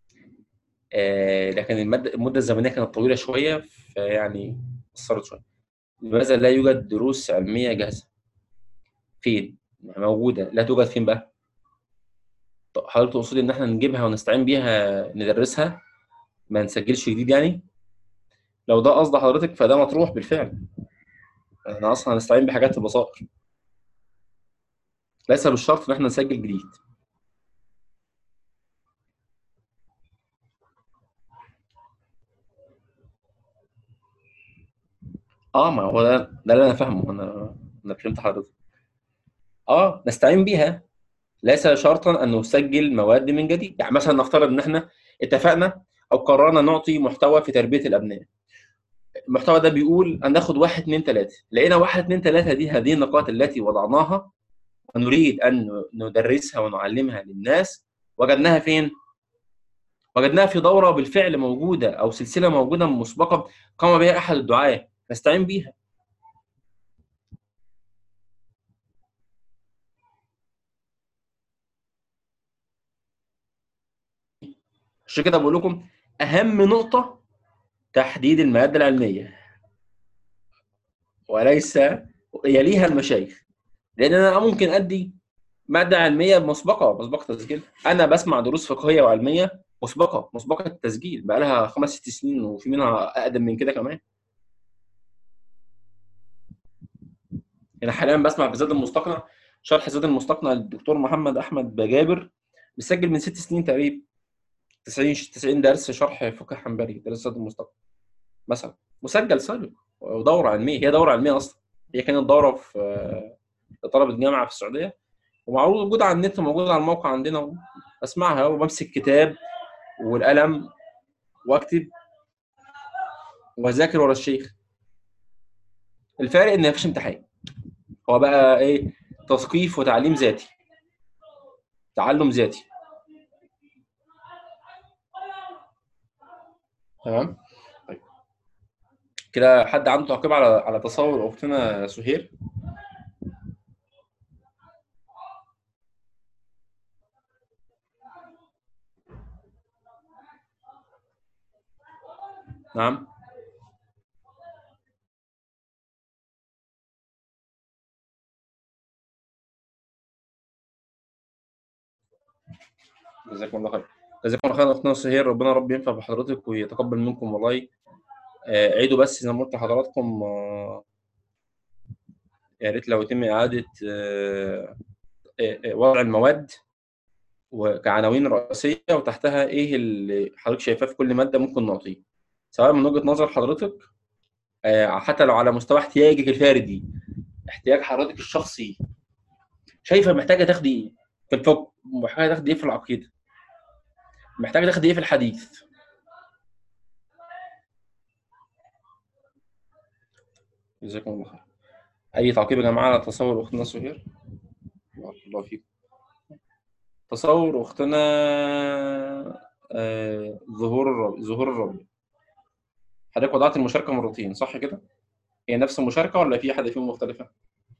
آه لكن الماده المده الزمنيه كانت طويله شويه فيعني قصرت شويه لماذا لا يوجد دروس علميه جاهزه فين موجوده لا توجد فين بقى طب حضرتك تقصدي ان احنا نجيبها ونستعين بيها ندرسها ما نسجلش جديد يعني لو ده قصد حضرتك فده مطروح بالفعل احنا اصلا هنستعين بحاجات البصائر ليس بالشرط ان احنا نسجل جديد اه ما هو ده ده اللي انا فاهمه انا انا فهمت حضرتك اه نستعين بيها ليس شرطا ان نسجل مواد من جديد يعني مثلا نفترض ان احنا اتفقنا او قررنا نعطي محتوى في تربيه الابناء المحتوى ده بيقول ان ناخد واحد اثنين ثلاثه لقينا واحد اثنين ثلاثه دي هذه النقاط التي وضعناها ونريد ان ندرسها ونعلمها للناس وجدناها فين؟ وجدناها في دوره بالفعل موجوده او سلسله موجوده مسبقا قام بها احد الدعاه نستعين بيها عشان كده بقول لكم اهم نقطه تحديد الماده العلميه وليس يليها المشايخ لان انا ممكن ادي ماده علميه مسبقه مسبقه تسجيل انا بسمع دروس فقهيه وعلميه مسبقه مسبقه التسجيل بقى لها خمس ست سنين وفي منها اقدم من كده كمان انا حاليا بسمع في زاد المستقنع شرح زاد المستقنع للدكتور محمد احمد بجابر بيسجل من ست سنين تقريبا 90 90 درس شرح فقه حنبلي درس زاد المستقنع مثلا مسجل سابق ودوره علميه هي دوره علميه اصلا هي كانت دوره في لطلبه الجامعه في السعوديه ومعروض موجود على النت موجود على الموقع عندنا بسمعها وبمسك كتاب والقلم واكتب واذاكر ورا الشيخ الفارق ان مفيش امتحان هو بقى ايه تثقيف وتعليم ذاتي تعلم ذاتي تمام طيب كده حد عنده تعقيب على على تصور اختنا سهير نعم جزاكم الله خير جزاكم الله خير اختنا سهير ربنا رب ينفع بحضرتك ويتقبل منكم والله آه، عيدوا بس زي ما قلت لحضراتكم آه، يا ريت لو يتم اعاده آه، آه، آه، وضع المواد وكعناوين رئيسيه وتحتها ايه اللي حضرتك شايفاه في كل ماده ممكن نعطيه سواء من وجهه نظر حضرتك آه، حتى لو على مستوى احتياجك الفردي احتياج حضرتك الشخصي شايفه محتاجه تاخدي ايه في الفقه محتاجه تاخدي ايه في العقيده محتاجه تاخدي ايه في الحديث جزاكم الله خير اي تعقيب يا جماعه على تصور اختنا سهير بارك الله فيكم تصور اختنا آه، ظهور الربيع ظهور الربيع حضرتك وضعت المشاركه مرتين صح كده هي نفس المشاركه ولا في حاجه فيهم مختلفه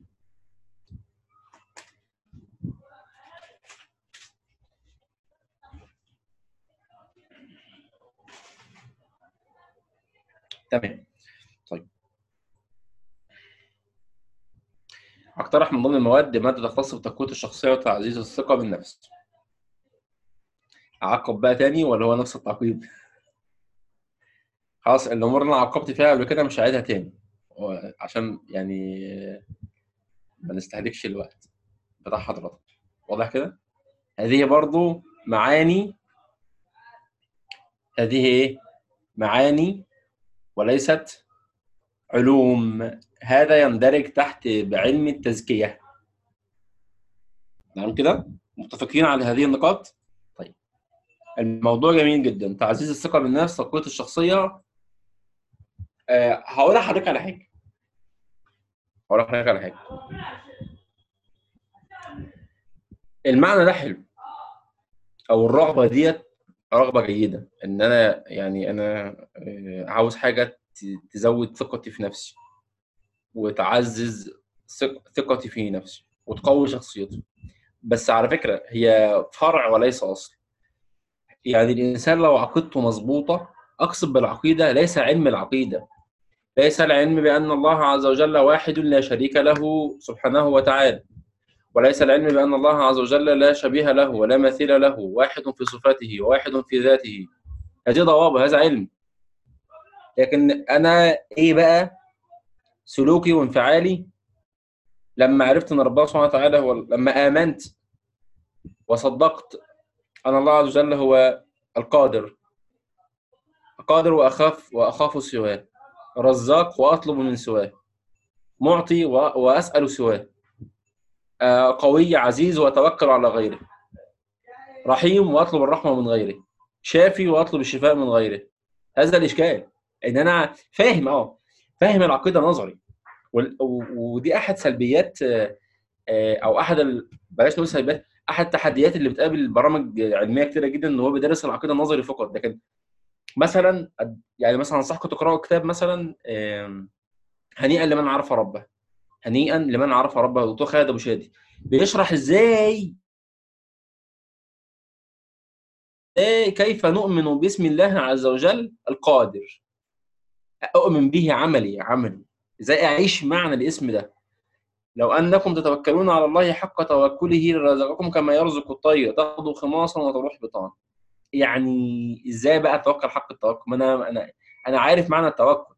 تمام طيب اقترح من ضمن المواد ماده تختص بتقويه الشخصيه وتعزيز الثقه بالنفس اعقب بقى تاني ولا هو نفس التعقيب خلاص الامور اللي انا عقبت فيها قبل كده مش هعيدها تاني و- عشان يعني ما نستهلكش الوقت بتاع حضرتك واضح كده هذه برضو معاني هذه ايه معاني وليست علوم هذا يندرج تحت بعلم التزكية نعم كده متفقين على هذه النقاط طيب الموضوع جميل جدا تعزيز الثقة بالنفس تقوية الشخصية أه هقول لحضرتك على حاجة هقول لحضرتك على حاجة المعنى ده حلو او الرغبة ديت رغبة جيدة ان انا يعني انا آه، عاوز حاجة ت- تزود ثقتي في نفسي وتعزز ثق- ثقتي في نفسي وتقوي شخصيتي بس على فكرة هي فرع وليس أصل يعني الإنسان لو عقيدته مظبوطة أقصد بالعقيدة ليس علم العقيدة ليس العلم بأن الله عز وجل واحد لا شريك له سبحانه وتعالى وليس العلم بأن الله عز وجل لا شبيه له ولا مثيل له واحد في صفاته وواحد في ذاته هذه ضوابط هذا علم لكن أنا إيه بقى سلوكي وانفعالي لما عرفت ان ربنا سبحانه وتعالى هو لما امنت وصدقت ان الله عز وجل هو القادر قادر واخاف واخاف سواه رزاق واطلب من سواه معطي و- واسال سواه آه، قوي عزيز واتوكل على غيره رحيم واطلب الرحمه من غيره شافي واطلب الشفاء من غيره هذا الاشكال ان انا فاهم اه فاهم العقيده نظري وال- و- ودي احد سلبيات آه، آه، او احد ال... بلاش نقول سلبيات احد التحديات اللي بتقابل برامج علميه كتيره جدا ان هو بيدرس العقيده النظري فقط لكن مثلا يعني مثلا انصحكم تقراوا كتاب مثلا آم، هنيئا لمن عرف ربه هنيئا لمن عرف ربه دكتور خالد ابو شادي بيشرح ازاي إيه كيف نؤمن باسم الله عز وجل القادر اؤمن به عملي عملي ازاي اعيش معنى الاسم ده لو انكم تتوكلون على الله حق توكله لرزقكم كما يرزق الطير تغدو خماصا وتروح بطانا يعني ازاي بقى اتوكل حق التوكل ما انا انا انا عارف معنى التوكل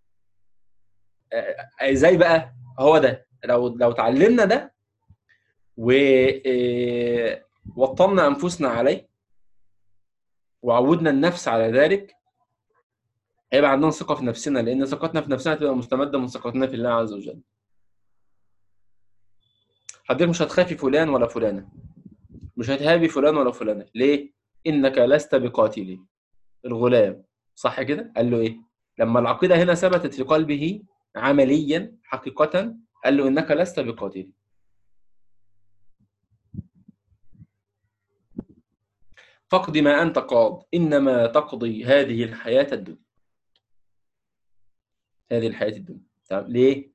آه، ازاي بقى هو ده لو لو اتعلمنا ده و آه، وطننا انفسنا عليه وعودنا النفس على ذلك هيبقى عندنا ثقه في نفسنا لان ثقتنا في نفسنا تبقى مستمده من ثقتنا في الله عز وجل حضرتك مش هتخافي فلان ولا فلانه مش هتهابي فلان ولا فلانه ليه انك لست بقاتلي الغلام صح كده قال له ايه لما العقيده هنا ثبتت في قلبه عمليا حقيقه قال له انك لست بقاتلي فاقض ما انت قاض انما تقضي هذه الحياه الدنيا هذه الحياه الدنيا تمام ليه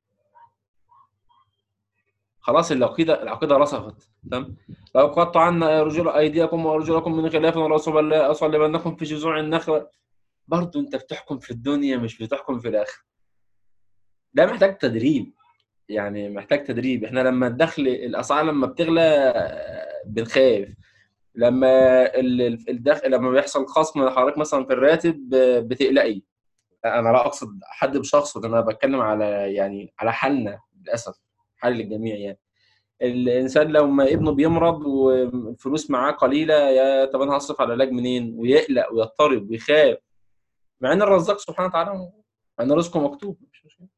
خلاص العقيده العقيده رسخت تمام لو قطعنا رجل ايديكم وارجلكم من خلاف ورسول الله اصلبنكم في جذوع النخل برضه انت بتحكم في الدنيا مش بتحكم في الاخره ده محتاج تدريب يعني محتاج تدريب احنا لما الدخل الاسعار لما بتغلى آه، بنخاف لما الدخل لما بيحصل خصم لحضرتك مثلا في الراتب بتقلقي انا لا اقصد حد بشخصه ده انا بتكلم على يعني على حالنا للاسف حال الجميع يعني الانسان لو ما ابنه بيمرض والفلوس معاه قليله يا طب انا هصرف على العلاج منين ويقلق ويضطرب ويخاف مع ان الرزاق سبحانه وتعالى مع ان رزقه مكتوب مش مشكله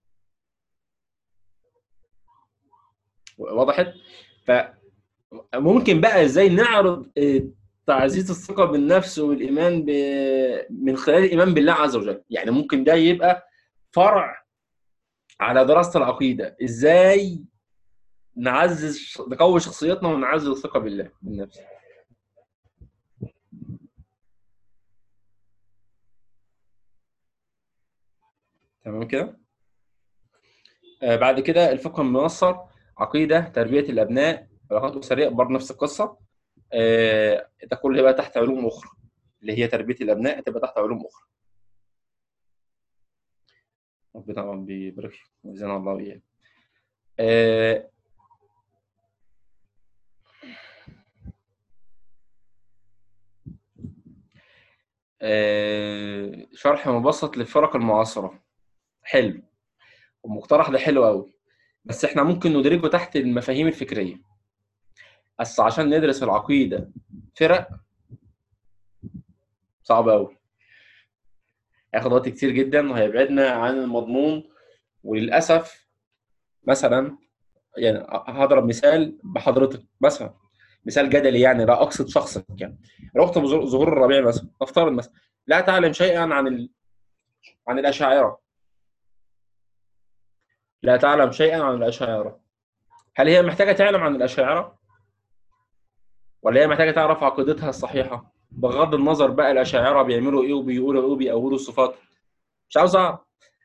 وضحت فممكن بقى ازاي نعرض تعزيز الثقه بالنفس والايمان ب... من خلال الايمان بالله عز وجل يعني ممكن ده يبقى فرع على دراسه العقيده ازاي نعزز نقوي شخصيتنا ونعزز الثقه بالله بالنفس تمام كده آه بعد كده الفقه المنصر عقيده تربيه الابناء علاقات اسريه برضه نفس القصه آه ده كله هيبقى تحت علوم اخرى اللي هي تربيه الابناء تبقى تحت علوم اخرى ربنا بيبارك فيك وجزانا الله وإياك آه آه شرح مبسط للفرق المعاصرة حلو والمقترح ده حلو قوي بس احنا ممكن ندرجه تحت المفاهيم الفكرية بس عشان ندرس العقيدة فرق صعب قوي هياخد وقت كتير جدا وهيبعدنا عن المضمون وللاسف مثلا يعني هضرب مثال بحضرتك مثلا مثال جدلي يعني لا اقصد شخصك يعني رحت ظهور الربيع مثلا نفترض مثلا لا تعلم شيئا عن ال... عن الاشاعره لا تعلم شيئا عن الاشاعره هل هي محتاجه تعلم عن الاشاعره ولا هي محتاجه تعرف عقيدتها الصحيحه بغض النظر بقى الاشاعره بيعملوا ايه وبيقولوا ايه وبيقولوا الصفات مش عاوز اعرف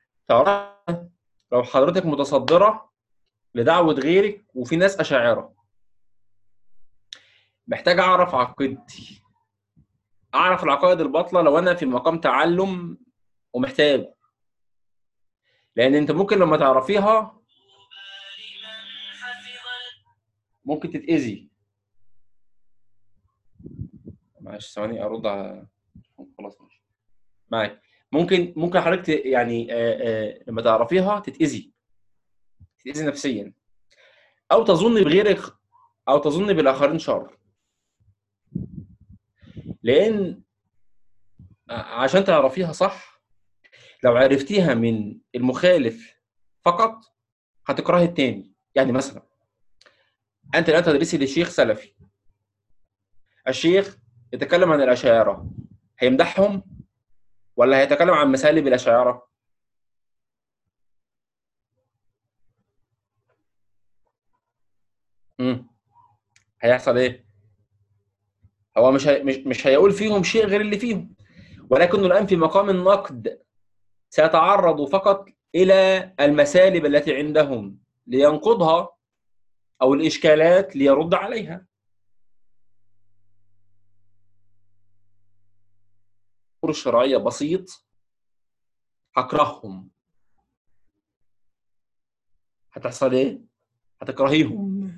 لو حضرتك متصدره لدعوه غيرك وفي ناس اشاعره محتاج اعرف عقيدتي اعرف العقائد الباطله لو انا في مقام تعلم ومحتاج لان انت ممكن لما تعرفيها ممكن تتاذي معلش ثواني ارد على خلاص ماشي معاك ممكن ممكن حضرتك يعني آآ آآ لما تعرفيها تتاذي تتاذي نفسيا او تظن بغيرك او تظن بالاخرين شر لان عشان تعرفيها صح لو عرفتيها من المخالف فقط هتكرهي التاني يعني مثلا انت الان تدرسي لشيخ سلفي الشيخ يتكلم عن الاشاعره هيمدحهم ولا هيتكلم عن مسالب الاشاعره امم هيحصل ايه هو مش هي... مش مش هيقول فيهم شيء غير اللي فيهم ولكنه الان في مقام النقد سيتعرض فقط الى المسالب التي عندهم لينقضها او الاشكالات ليرد عليها الشرعيه بسيط هكرههم هتحصل ايه هتكرهيهم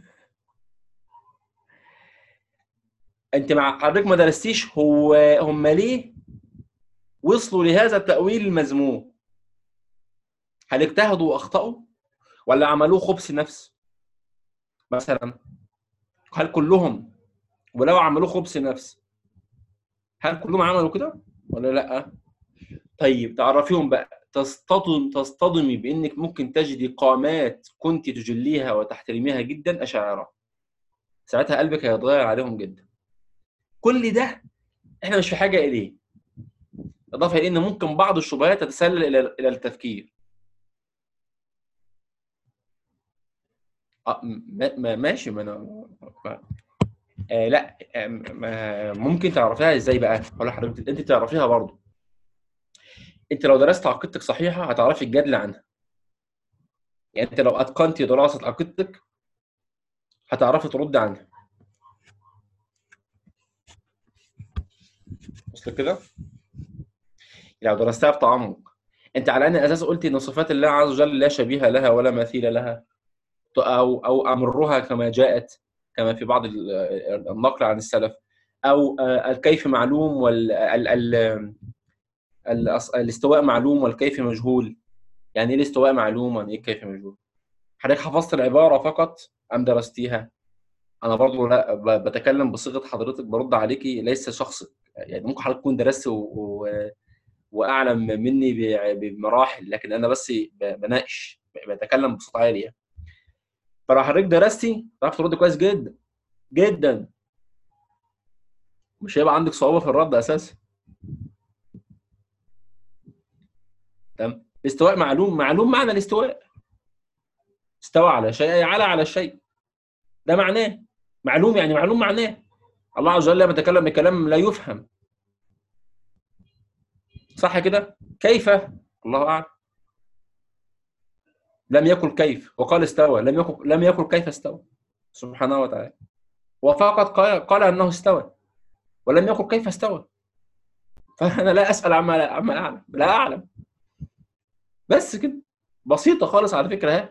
انت مع حضرتك ما درستيش هو هم ليه وصلوا لهذا التأويل المذموم هل اجتهدوا واخطأوا ولا عملوه خبث نفس مثلا هل كلهم ولو عملوه خبث نفس هل كلهم عملوا كده ولا لا طيب تعرفيهم بقى تصطدم تصطدمي بانك ممكن تجدي قامات كنت تجليها وتحترميها جدا اشاعره ساعتها قلبك هيتغير عليهم جدا كل ده احنا مش في حاجه اليه اضافه الى ان ممكن بعض الشبهات تتسلل الى الى التفكير آه ماشي ما انا آه لا آه ممكن تعرفيها ازاي بقى؟ هقول لحضرتك انت تعرفيها برضه انت لو درست عقيدتك صحيحه هتعرفي الجدل عنها يعني انت لو اتقنتي دراسه عقيدتك هتعرفي ترد عنها وصل كده يعني درستها بتعمق انت على ان اساس قلت ان صفات الله عز وجل لا شبيه لها ولا مثيل لها او او امرها كما جاءت كما في بعض النقل عن السلف او الكيف معلوم وال الاستواء معلوم والكيف مجهول يعني ايه الاستواء معلوم يعني ايه الكيف مجهول حضرتك حفظت العباره فقط ام درستيها انا برضو لا بتكلم بصيغه حضرتك برد عليكي ليس شخصك يعني ممكن حضرتك تكون درست و... و... واعلم مني بمراحل لكن انا بس بناقش بتكلم بصوت عالي يعني فلو حضرتك درستي تعرف ترد كويس جدا جدا مش هيبقى عندك صعوبه في الرد اساسا تمام الاستواء معلوم معلوم معنى الاستواء استوى على شيء اي على على شيء ده معناه معلوم يعني معلوم معناه الله عز وجل يتكلم بكلام لا يفهم صح كده كيف الله اعلم لم يقل كيف وقال استوى لم يقل لم يقل كيف استوى سبحانه وتعالى وفقط قال, قال انه استوى ولم يقل كيف استوى فانا لا اسال عما لا عما اعلم لا اعلم بس كده بسيطه خالص على فكره ها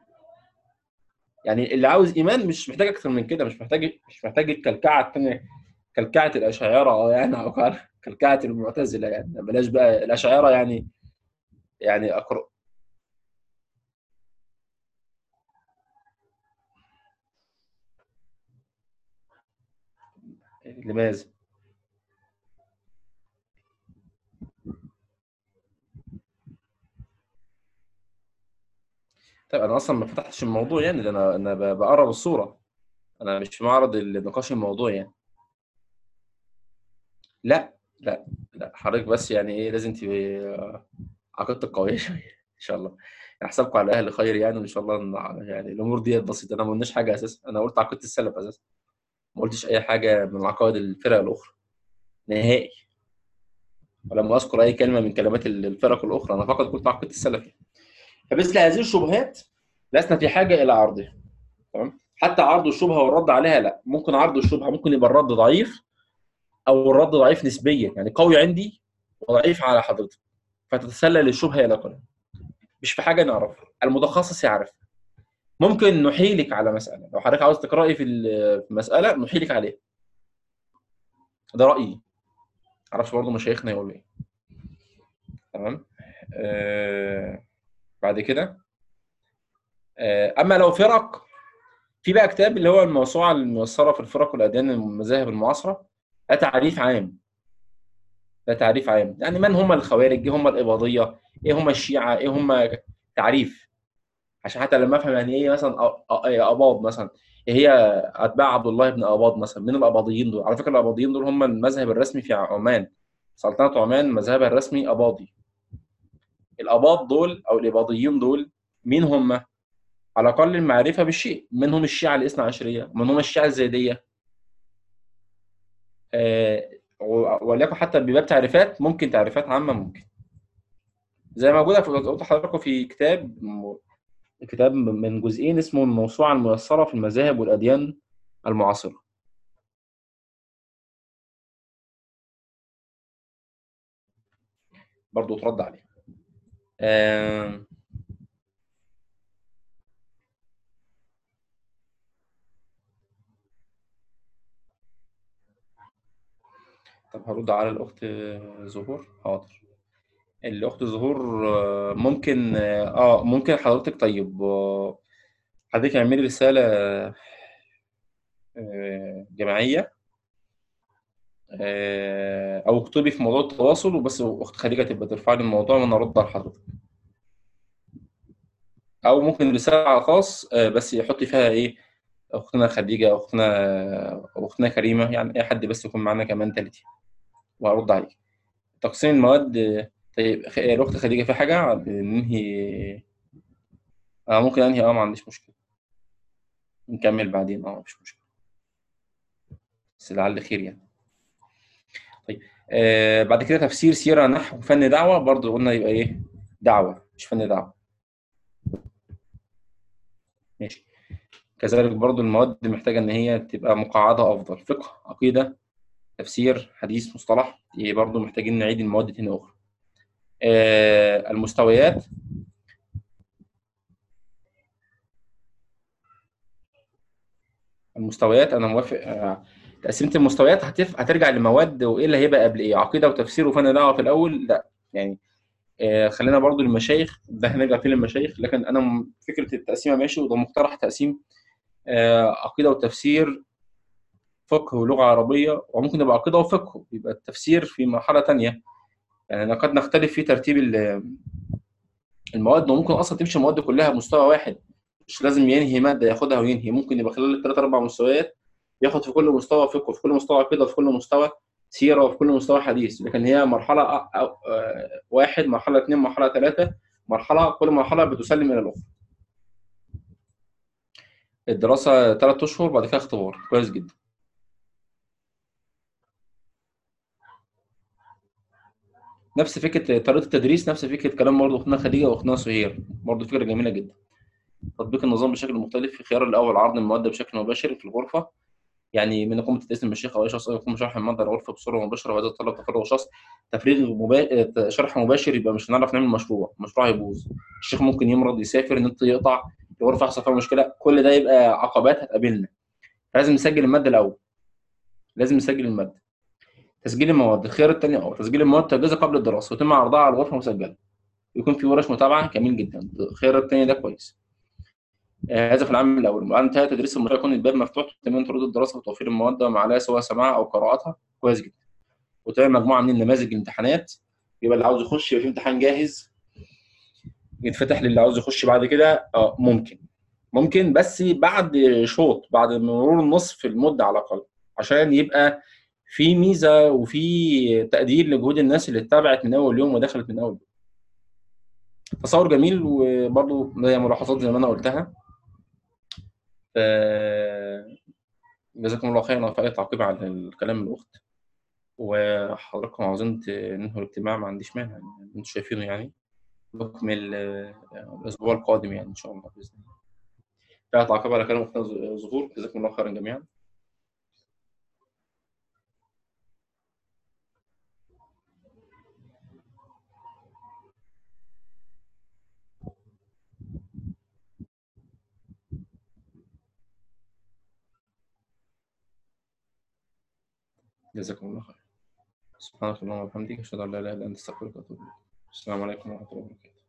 يعني اللي عاوز ايمان مش محتاج اكتر من كده مش محتاج مش محتاج الكلكعه الثانيه كلكعه الاشاعره يعني او كلكعه المعتزله يعني بلاش بقى الاشاعره يعني يعني أقر... لماذا؟ طيب انا اصلا ما فتحتش الموضوع يعني ده انا انا بقرب الصوره انا مش في معرض النقاش الموضوع يعني لا لا لا حضرتك بس يعني ايه لازم تبقى عقيدتك قويه شويه ان شاء الله يعني حسابكم على اهل خير يعني وان شاء الله يعني الامور دي بسيطه انا ما قلناش حاجه اساسا انا قلت عقيده السلف اساسا ما قلتش اي حاجه من عقائد الفرق الاخرى نهائي ولما اذكر اي كلمه من كلمات الفرق الاخرى انا فقط قلت عقيده السلف فمثل هذه الشبهات لسنا في حاجه الى عرضها تمام حتى عرض الشبهه والرد عليها لا ممكن عرض الشبهه ممكن يبقى الرد ضعيف او الرد ضعيف نسبيا يعني قوي عندي وضعيف على حضرتك فتتسلل الشبهه الى قليل مش في حاجه نعرفها المتخصص يعرف ممكن نحيلك على مساله لو حضرتك عاوز تقراي في المساله نحيلك عليها ده رايي معرفش برضه مشايخنا يقولوا ايه تمام آه بعد كده آه اما لو فرق في بقى كتاب اللي هو الموسوعه الميسره في الفرق والاديان المذاهب المعاصره ده تعريف عام ده تعريف عام يعني من هم الخوارج ايه هم الاباضيه ايه هم الشيعه ايه هم تعريف عشان حتى لما افهم يعني ايه مثلا اباض مثلا ايه هي اتباع عبد الله بن اباض مثلا من الاباضيين دول على فكره الاباضيين دول هم المذهب الرسمي في عمان سلطنه عمان مذهبها الرسمي اباضي الاباض دول او الاباضيين دول مين هم على الاقل المعرفه بالشيء منهم الشيعه الاثنى عشريه منهم الشيعه الزيديه آه وليكن حتى بباب تعريفات ممكن تعريفات عامه ممكن زي ما موجوده في قلت لحضراتكم في كتاب كتاب من جزئين اسمه الموسوعه الميسره في المذاهب والاديان المعاصره برضه ترد عليه آه طب هرد على الأخت زهور حاضر الأخت زهور ممكن اه ممكن حضرتك طيب حضرتك اعملي رسالة جماعية أو اكتبي في موضوع التواصل وبس أخت خديجة تبقى ترفع لي الموضوع وأنا أرد على حضرتك أو ممكن رسالة على خاص بس يحطي فيها إيه أختنا خديجة أختنا أختنا كريمة يعني أي حد بس يكون معانا كمان تالتي وهرد عليك تقسيم المواد طيب الأخت خديجة في حاجة ننهي آه ممكن أنهي أه ما عنديش مشكلة نكمل بعدين أه مش مشكلة بس لعل خير يعني طيب آه بعد كده تفسير سيرة نحو فن دعوة برضه قلنا يبقى إيه دعوة مش فن دعوة ماشي كذلك برضو المواد محتاجة إن هي تبقى مقعدة أفضل فقه عقيدة تفسير حديث مصطلح إيه برضو محتاجين نعيد المواد تاني أخرى آه، المستويات المستويات انا موافق آه، تقسيمه المستويات هتف... هترجع لمواد وايه اللي هيبقى قبل ايه عقيده وتفسير وفن دعوه في الاول لا يعني آه، خلينا برضو للمشايخ ده هنرجع فيه للمشايخ لكن انا م- فكره التقسيمه ماشي وده مقترح تقسيم آه، عقيده وتفسير فقه ولغه عربيه وممكن يبقى عقيده وفقه يبقى التفسير في مرحله تانية يعني قد نختلف في ترتيب ال- المواد وممكن اصلا تمشي المواد كلها بمستوى واحد مش لازم ينهي ماده ياخدها وينهي ممكن يبقى خلال الثلاث اربع مستويات ياخد في كل مستوى فقه في كل مستوى عقيده في كل مستوى سيره وفي كل مستوى حديث لكن هي مرحله أ- أ- آه، واحد مرحله اثنين مرحله ثلاثه مرحله كل مرحله بتسلم الى الاخرى الدراسه ثلاث اشهر بعد كده اختبار كويس جدا نفس فكره طريقه التدريس نفس فكره كلام برضه اختنا خديجه واختنا سهير برضه فكره جميله جدا تطبيق النظام بشكل مختلف في خيار الاول عرض المواد بشكل مباشر في الغرفه يعني من يقوم بتدريس المشيخ او اي شخص يقوم بشرح الماده الغرفه بصوره مباشره وهذا يتطلب تفرغ شخص تفريغ مبا... شرح مباشر يبقى مش هنعرف نعمل مشروع المشروع هيبوظ الشيخ ممكن يمرض يسافر النت يقطع الغرفه يحصل فيها مشكله كل ده يبقى عقبات هتقابلنا فلازم نسجل الماده الاول لازم نسجل الماده تسجيل المواد الخيار الثاني اه تسجيل المواد تجهيزها قبل الدراسه ويتم عرضها على الغرفه مسجله يكون في ورش متابعه جميل جدا الخيار الثاني ده كويس آه، هذا في العام الاول بعد انتهاء تدريس المشروع يكون الباب مفتوح تمام طرق الدراسه وتوفير المواد وما عليها سواء سماعها او قراءتها كويس جدا وتعمل مجموعه من النماذج الامتحانات يبقى اللي عاوز يخش يبقى في امتحان جاهز يتفتح للي عاوز يخش بعد كده اه ممكن ممكن بس بعد شوط بعد مرور نصف المده على الاقل عشان يبقى في ميزه وفي تقدير لجهود الناس اللي اتبعت من اول يوم ودخلت من اول يوم تصور جميل وبرضه هي ملاحظات زي ما انا قلتها آه، جزاكم الله خيرا على فعل تعقيب على الكلام الاخت وحضراتكم عاوزين تنهوا الاجتماع ما عنديش مانع يعني اللي انتوا شايفينه يعني نكمل آه، الاسبوع القادم يعني ان شاء الله باذن الله فعل تعقيب على كلام اختنا ظهور جزاكم الله خيرا جميعا جزاكم الله خير سبحانك اللهم وبحمدك اشهد ان لا اله الا انت استغفرك واتوب اليك السلام عليكم ورحمه الله وبركاته